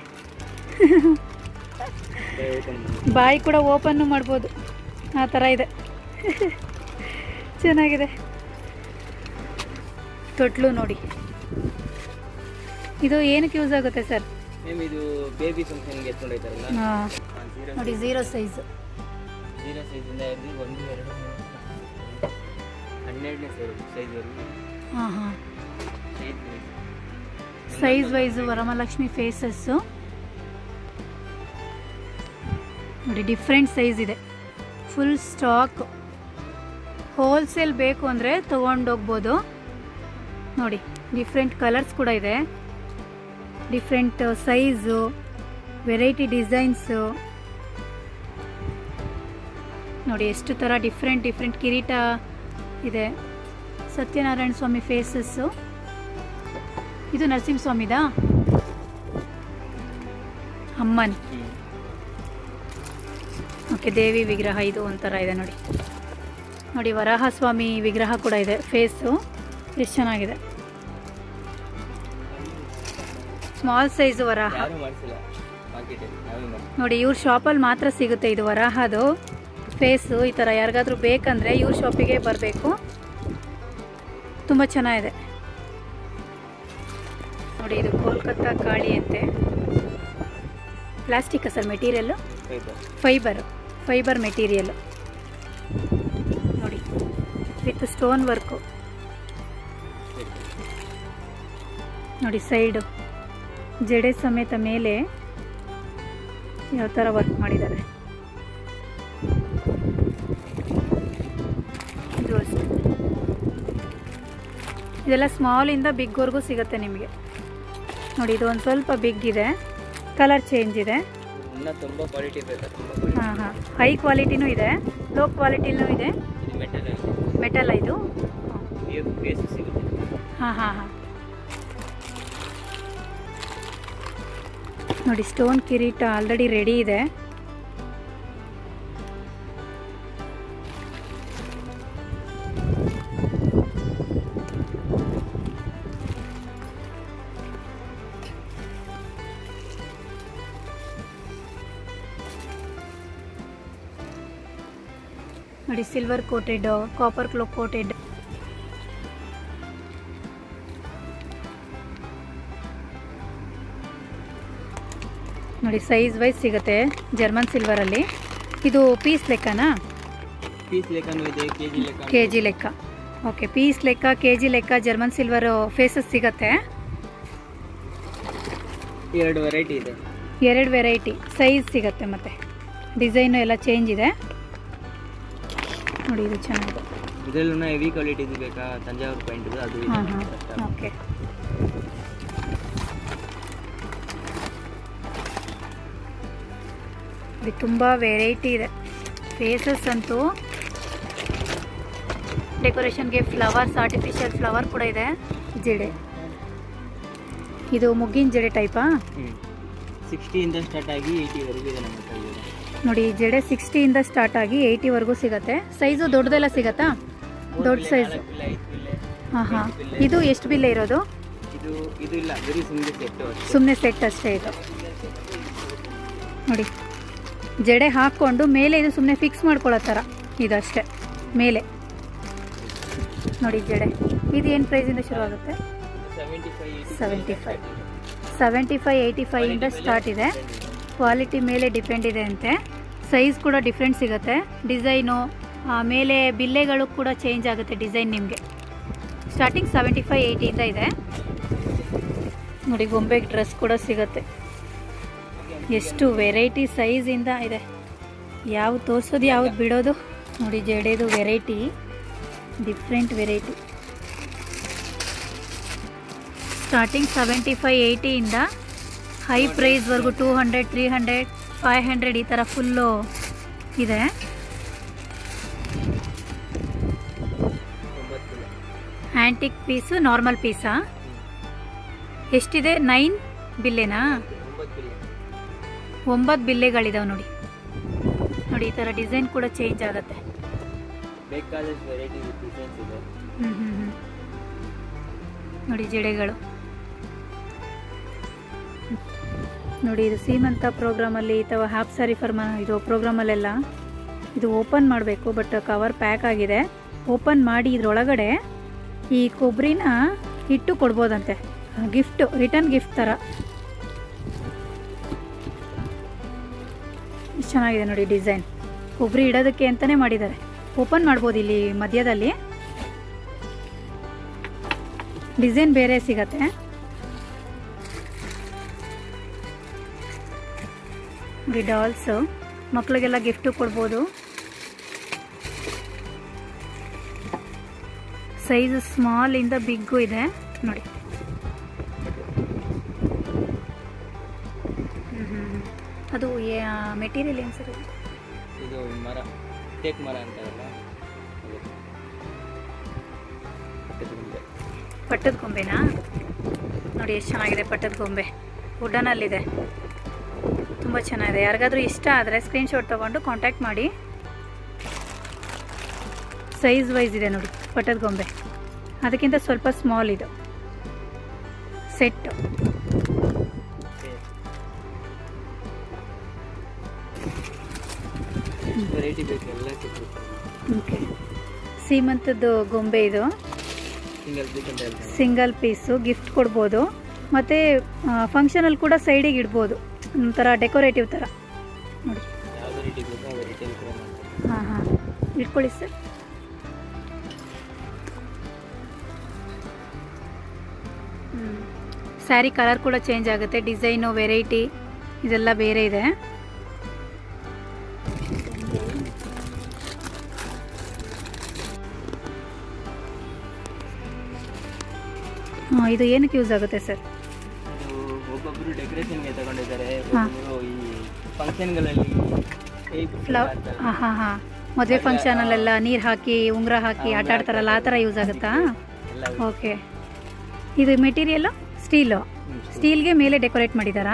ಬಾಯಿ ಕೂಡ ಓಪನ್ನು ಮಾಡ್ಬೋದು ಆ ಥರ ಇದೆ ಚೆನ್ನಾಗಿದೆ ತೊಟ್ಲು ನೋಡಿ ಇದು ಏನಕ್ಕೆ ಯೂಸ್ ಆಗುತ್ತೆ ಸರ್ ಮ್ಯಾಮ್ ಇದು ಬೇಬಿ ಫಂಕ್ಷನ್ಗೆ ಎತ್ಕೊಂಡು ಹೋಯ್ತಾರಲ್ಲ ಹಾಂ ಜೀರೋ ನೋಡಿ ಝೀರೋ ಸೈಜ್ ಜೀರೋ ಸೈಜಿಂದ ಹಿಡಿದು ಒಂದು ಎರಡು ಮೂರು, ಹನ್ನೆರಡನೇ ಸೈಜ್ ಸೈಜ್ವರೆಗೂ ಹಾಂ ಹಾಂ size size wise Varamahalakshmi faces ನೋಡಿ ಡಿಫ್ರೆಂಟ್ ಸೈಜ್ ಇದೆ ಫುಲ್ ಸ್ಟಾಕ್ ಹೋಲ್ಸೇಲ್ ಬೇಕು ಅಂದರೆ ತೊಗೊಂಡೋಗ್ಬೋದು ನೋಡಿ ಡಿಫ್ರೆಂಟ್ ಕಲರ್ಸ್ ಕೂಡ ಇದೆ ಡಿಫ್ರೆಂಟ್ ಸೈಜು ವೆರೈಟಿ ಡಿಸೈನ್ಸು ನೋಡಿ ಎಷ್ಟು ಥರ ಡಿಫ್ರೆಂಟ್ ಡಿಫ್ರೆಂಟ್ ಕಿರೀಟ ಇದೆ ಸತ್ಯನಾರಾಯಣ ಸ್ವಾಮಿ ಫೇಸಸ್ಸು ಇದು ನರಸಿಂಹಸ್ವಾಮಿದಾ ಅಮ್ಮನ್ ಓಕೆ ದೇವಿ ವಿಗ್ರಹ ಇದು ಒಂಥರ ಇದೆ ನೋಡಿ ನೋಡಿ ವರಾಹ ಸ್ವಾಮಿ ವಿಗ್ರಹ ಕೂಡ ಇದೆ ಫೇಸು ಎಷ್ಟು ಚೆನ್ನಾಗಿದೆ ಸ್ಮಾಲ್ ಸೈಜು ವರಾಹ ಯಾರೂ ಮಾಡಿಸಿಲ್ಲ ಮಾರ್ಕೆಟಲ್ಲಿ ನಾವೇ ಮಾಡಿ ನೋಡಿ ಇವ್ರ ಶಾಪಲ್ಲಿ ಮಾತ್ರ ಸಿಗುತ್ತೆ ಇದು ವರಾಹದು ಫೇಸು ಈ ಥರ ಯಾರಿಗಾದ್ರೂ ಬೇಕಂದರೆ ಇವ್ರ ಶಾಪಿಗೆ ಬರಬೇಕು ತುಂಬ ಚೆನ್ನಾಗಿದೆ ನೋಡಿ ಇದು ಕೋಲ್ಕತ್ತಾ ಕಾಳಿ ಅಂತೆ ಪ್ಲಾಸ್ಟಿಕ್ಕಾ sir material fibre fibre fibre material ನೋಡಿ ವಿತ್ ಸ್ಟೋನ್ ವರ್ಕು ನೋಡಿ ಸೈಡು ಜಡೆ ಸಮೇತ ಮೇಲೆ ಯಾವ ಥರ ವರ್ಕ್ ಮಾಡಿದ್ದಾರೆ ಇದು ಅಷ್ಟೇ ಇದೆಲ್ಲ ಸ್ಮಾಲಿಂದ ಬಿಗ್ವರೆಗೂ ಸಿಗುತ್ತೆ ನಿಮಗೆ ನೋಡಿ ಇದು ಒಂದು ಸ್ವಲ್ಪ ಬಿಗ್ ಇದೆ ಕಲರ್ ಚೇಂಜ್ ಇದೆ ಇನ್ನೂ ತುಂಬ ಕ್ವಾಲಿಟಿ ಬೇಕಾ ತುಂಬ ಕ್ವಾಲಿಟಿ ಹಾಂ ಹಾಂ ಹೈ ಕ್ವಾಲಿಟಿನೂ ಇದೆ ಲೋ ಕ್ವಾಲಿಟಿನೂ ಇದೆ ಇದು ಮೆಟಲ್ ಮೆಟಲ್ ಇದು ಬೇಸ್ ಸಿಗುತ್ತೆ ಹಾಂ ಹಾಂ ಹಾಂ ನೋಡಿ ಸ್ಟೋನ್ ಕಿರೀಟ ಆಲ್ರೆಡಿ ರೆಡಿ ಇದೆ ನೋಡಿ ಸಿಲ್ವರ್ ಕೋಟೆಡ್ ಕಾಪರ್ ಕ್ಲೋ ಕೋಟೆಡ್ ನೋಡಿ ಸೈಜ್ ವೈಸ್ ಸಿಗುತ್ತೆ ಜರ್ಮನ್ ಸಿಲ್ವರಲ್ಲಿ ಇದು ಪೀಸ್ ಲೆಕ್ಕನಾ ಪೀಸ್ ಲೆಕ್ಕನೂ ಇದೆ ಕೆ ಜಿ ಲೆಕ್ಕ ಕೆ ಜಿ ಲೆಕ್ಕ ಓಕೆ ಪೀಸ್ ಲೆಕ್ಕ ಕೆ ಜಿ ಲೆಕ್ಕ ಜರ್ಮನ್ ಸಿಲ್ವರ್ ಫೇಸಸ್ ಸಿಗತ್ತೆ ಎರಡು ವೆರೈಟಿ ಇದೆ ಎರಡು ವೆರೈಟಿ ಸೈಜ್ ಸಿಗತ್ತೆ ಮತ್ತು ಡಿಸೈನು ಎಲ್ಲ ಚೇಂಜ್ ಇದೆ ನೋಡಿ ಇದು ಚೆನ್ನಾಗಿದೆ ಇದರಲ್ಲೂ ಹೆವಿ ಕ್ವಾಲಿಟಿ ಬೇಕಾ ತಂಜಾವೂರು ಪಾಯಿಂಟ್ ಅದು ಇದೆ ಹಾಂ ಹಾಂ ಅಷ್ಟೇ. ಓಕೆ ಇದು ತುಂಬ ವೆರೈಟಿ ಇದೆ ಫೇಸಸ್ ಅಂತೂ ಡೆಕೋರೇಷನ್ಗೆ ಫ್ಲವರ್ಸ್ ಆರ್ಟಿಫಿಷಿಯಲ್ ಫ್ಲವರ್ ಕೂಡ ಇದೆ ಜಡೆ ಇದು ಮುಗ್ಗಿನ ಜಡೆ ಟೈಪಾ ಹ್ಮ್ ಸಿಕ್ಸ್ಟಿಯಿಂದ ಸ್ಟಾರ್ಟ್ ಆಗಿ ಏಯ್ಟಿವರೆಗೂ ಇದೆ ನಮ್ಮ ಹತ್ರ ಇವಾಗ ನೋಡಿ ಈ ಜಡೆ ಸಿಕ್ಸ್ಟಿಯಿಂದ ಸ್ಟಾರ್ಟ್ ಆಗಿ ಏಯ್ಟಿವರೆಗೂ ಸಿಗತ್ತೆ ಸೈಜು ದೊಡ್ಡದೆಲ್ಲ ಸಿಗತ್ತಾ ಮೂರು ದೊಡ್ಡ ಪಿಲ್ಲೆ, ಸೈಜ್ ನಾಲ್ಕು ಪಿಲ್ಲೆ, ಐದು ಪಿಲ್ಲೆ. ಹಾಂ ಹಾಂ ಇದು ಎಷ್ಟು ಬಿಲ್ಲೆ ಇರೋದು ಇದು ಇದು ಇಲ್ಲ ಬರೀ ಸಿಂಗಲ್ ಸೆಟ್ ಅಷ್ಟೇ ಸುಮ್ಮನೆ ಸೆಟ್ ಅಷ್ಟೇ ಇದು ನೋಡಿ ಜಡೆ ಹಾಕ್ಕೊಂಡು ಮೇಲೆ ಇದು ಸುಮ್ಮನೆ ಫಿಕ್ಸ್ ಮಾಡ್ಕೊಳ್ಳೋ ಥರ ಇದಷ್ಟೇ ಮೇಲೆ ನೋಡಿ ಜಡೆ ಇದು ಏನು ಪ್ರೈಸಿಂದ ಶುರು ಆಗುತ್ತೆ seventy five seventy five seventy five eighty ಫೈವಿಂದ ಸ್ಟಾರ್ಟ್ ಇದೆ ಕ್ವಾಲಿಟಿ ಮೇಲೆ ಡಿಪೆಂಡ್ ಇದೆ ಅಂತೆ ಸೈಜ್ ಕೂಡ ಡಿಫ್ರೆಂಟ್ ಸಿಗುತ್ತೆ ಡಿಸೈನು ಆಮೇಲೆ ಬಿಲ್ಲೆಗಳು ಕೂಡ ಚೇಂಜ್ ಆಗುತ್ತೆ ಡಿಸೈನ್ ನಿಮಗೆ ಸ್ಟಾರ್ಟಿಂಗ್ ಸೆವೆಂಟಿ ಫೈವ್ ಏಯ್ಟಿಯಿಂದ ಇದೆ ನೋಡಿ ಗೊಂಬೆಗೆ ಡ್ರೆಸ್ ಕೂಡ ಸಿಗುತ್ತೆ ಎಷ್ಟು ವೆರೈಟಿ ಸೈಜಿಂದ ಇದೆ ಯಾವ್ದು ತೋರಿಸೋದು ಯಾವ್ದು ಬಿಡೋದು ನೋಡಿ ಜಡೆದು variety different variety starting seventy five ಏಯ್ಟಿಯಿಂದ ಹೈ ಪ್ರೈಸ್ವರೆಗೂ two hundred three hundred five hundred ಈ ಥರ ಫುಲ್ಲು ಇದೆ ಒಂಬತ್ತು ಕಿಲೋ ಆ್ಯಂಟಿಕ್ ಪೀಸು ನಾರ್ಮಲ್ ಪೀಸಾ ಎಷ್ಟಿದೆ ನೈನ್ ಬಿಲ್ಲೆನಾ ಒಂಬತ್ತು ಕಿಲೋ ಒಂಬತ್ತು ಬಿಲ್ಲೆಗಳಿದಾವೆ ನೋಡಿ ನೋಡಿ ಈ ಥರ ಡಿಸೈನ್ ಕೂಡ ಚೇಂಜ್ ಆಗುತ್ತೆ ಬೇಕಾದಷ್ಟು ವೆರೈಟಿ ಡಿಸೈನ್ಸ್ ಇದೆ ಹ್ಮ್ ಹ್ಮ್ ಹ್ಮ್. ನೋಡಿ ಜಡೆಗಳು ನೋಡಿ ಇದು ಸೀಮಂತ ಪ್ರೋಗ್ರಾಮಲ್ಲಿ ಅಥವಾ ಹಾಫ್ ಸಾರಿ ಫರ್ಮ ಇದು ಪ್ರೋಗ್ರಾಮಲ್ಲೆಲ್ಲ ಇದು ಓಪನ್ ಮಾಡಬೇಕು ಬಟ್ ಕವರ್ ಪ್ಯಾಕ್ ಆಗಿದೆ ಓಪನ್ ಮಾಡಿ ಇದ್ರೊಳಗಡೆ ಈ ಕೊಬ್ಬರಿನ ಇಟ್ಟು ಕೊಡ್ಬೋದಂತೆ ಗಿಫ್ಟ್ ರಿಟರ್ನ್ ಗಿಫ್ಟ್ ಥರ ಎಷ್ಟ್ ಚೆನ್ನಾಗಿದೆ ನೋಡಿ ಡಿಸೈನ್ ಕೊಬ್ಬರಿ ಇಡೋದಕ್ಕೆ ಅಂತಲೇ ಮಾಡಿದ್ದಾರೆ ಓಪನ್ ಮಾಡ್ಬೋದು ಇಲ್ಲಿ ಮಧ್ಯದಲ್ಲಿ ಡಿಸೈನ್ ಬೇರೆ ಸಿಗತ್ತೆ ನೋಡಿ ಡಾಲ್ಸು ಮಕ್ಕಳಿಗೆಲ್ಲ ಗಿಫ್ಟು ಕೊಡ್ಬೋದು ಸೈಜ್ ಸ್ಮಾಲ್ ಇಂದ ಬಿಗ್ಗು ಇದೆ ನೋಡಿ ಹ್ಮ್, ಹ್ಮ್, ಹ್ಮ್. ಅದು ಮೆಟೀರಿಯಲ್ ಏನು ಸರ್ ಇದು? ಇದು ಮರ ಟೇಕ್ ಮರ ಅಂತಾರಲ್ಲ ಅದು. ಪಟ್ಟದ ಗುಂಬೆ. ಪಟ್ಟದ ಗೊಂಬೆನಾ ನೋಡಿ ಎಷ್ಟು ಚೆನ್ನಾಗಿದೆ ಪಟ್ಟದ ಗೊಂಬೆ ವುಡನಲ್ಲಿದೆ ತುಂಬ ಚೆನ್ನಾಗಿದೆ ಯಾರಿಗಾದ್ರೂ ಇಷ್ಟ ಆದರೆ ಸ್ಕ್ರೀನ್ಶಾಟ್ ತೊಗೊಂಡು ಕಾಂಟ್ಯಾಕ್ಟ್ ಮಾಡಿ ಸೈಜ್ ವೈಸ್ ಇದೆ ನೋಡಿ ಪಟ್ಟದ ಗೊಂಬೆ ಅದಕ್ಕಿಂತ ಸ್ವಲ್ಪ ಸ್ಮಾಲ್ ಇದು ಸೆಟ್ ವೆರೈಟಿ ಬೇಕು ಎಲ್ಲ ಸಿಗುತ್ತೆ ಓಕೆ ಸೀಮಂತದ್ದು ಗೊಂಬೆ ಇದು ಸಿಂಗಲ್ ಪೀಸ್ ಅಂತ ಹೇಳ್ತಾರೆ ಸಿಂಗಲ್ ಪೀಸು ಗಿಫ್ಟ್ ಕೊಡ್ಬೋದು ಮತ್ತು ಫಂಕ್ಷನಲ್ಲಿ ಕೂಡ ಸೈಡಿಗೆ ಇಡ್ಬೋದು ಒಂಥರ ಡೆಕೋರೇಟಿವ್ ಥರ ನೋಡಿ ಯಾವ ವೆರೈಟಿ ಬೇಕೋ ಆ ವೆರೈಟಿಯಲ್ಲಿ ಕೂಡ ಮಾಡ್ತಾರೆ ಹಾಂ ಹಾಂ ಇಟ್ಕೊಳ್ಳಿ ಸರ್ ಸ್ಯಾರಿ ಕಲರ್ ಕೂಡ ಚೇಂಜ್ ಆಗುತ್ತೆ ಡಿಸೈನು ವೆರೈಟಿ ಇದೆಲ್ಲ ಬೇರೆ ಇದೆ ಹಾಂ ಇದು ಏನಕ್ಕೆ ಯೂಸ್ ಆಗುತ್ತೆ ಸರ್ ಅದು ಒಬ್ಬೊಬ್ಬರು ಡೆಕೋರೇಷನ್ಗೆ ತಗೊಂಡಿದ್ದಾರೆ ಹಾ. ಒಬ್ಬೊಬ್ಬರು ಈ ಫಂಕ್ಷನ್ಗಳಲ್ಲಿ ಫ್ಲವ್ ಹಾಂ ಹಾಂ ಹಾಂ ಮದುವೆ ಫಂಕ್ಷನಲ್ಲೆಲ್ಲ ನೀರು ಹಾಕಿ ಉಂಗುರ ಹಾಕಿ ಆಟ ಆಡ್ತಾರಲ್ಲ ಆ ಥರ ಯೂಸ್ ಆಗುತ್ತಾ ಎಲ್ಲ ಓಕೆ ಇದು ಮೆಟೀರಿಯಲ್ಲು ಸ್ಟೀಲು ಸ್ಟೀಲ್ಗೆ ಮೇಲೆ ಡೆಕೋರೇಟ್ ಮಾಡಿದ್ದಾರಾ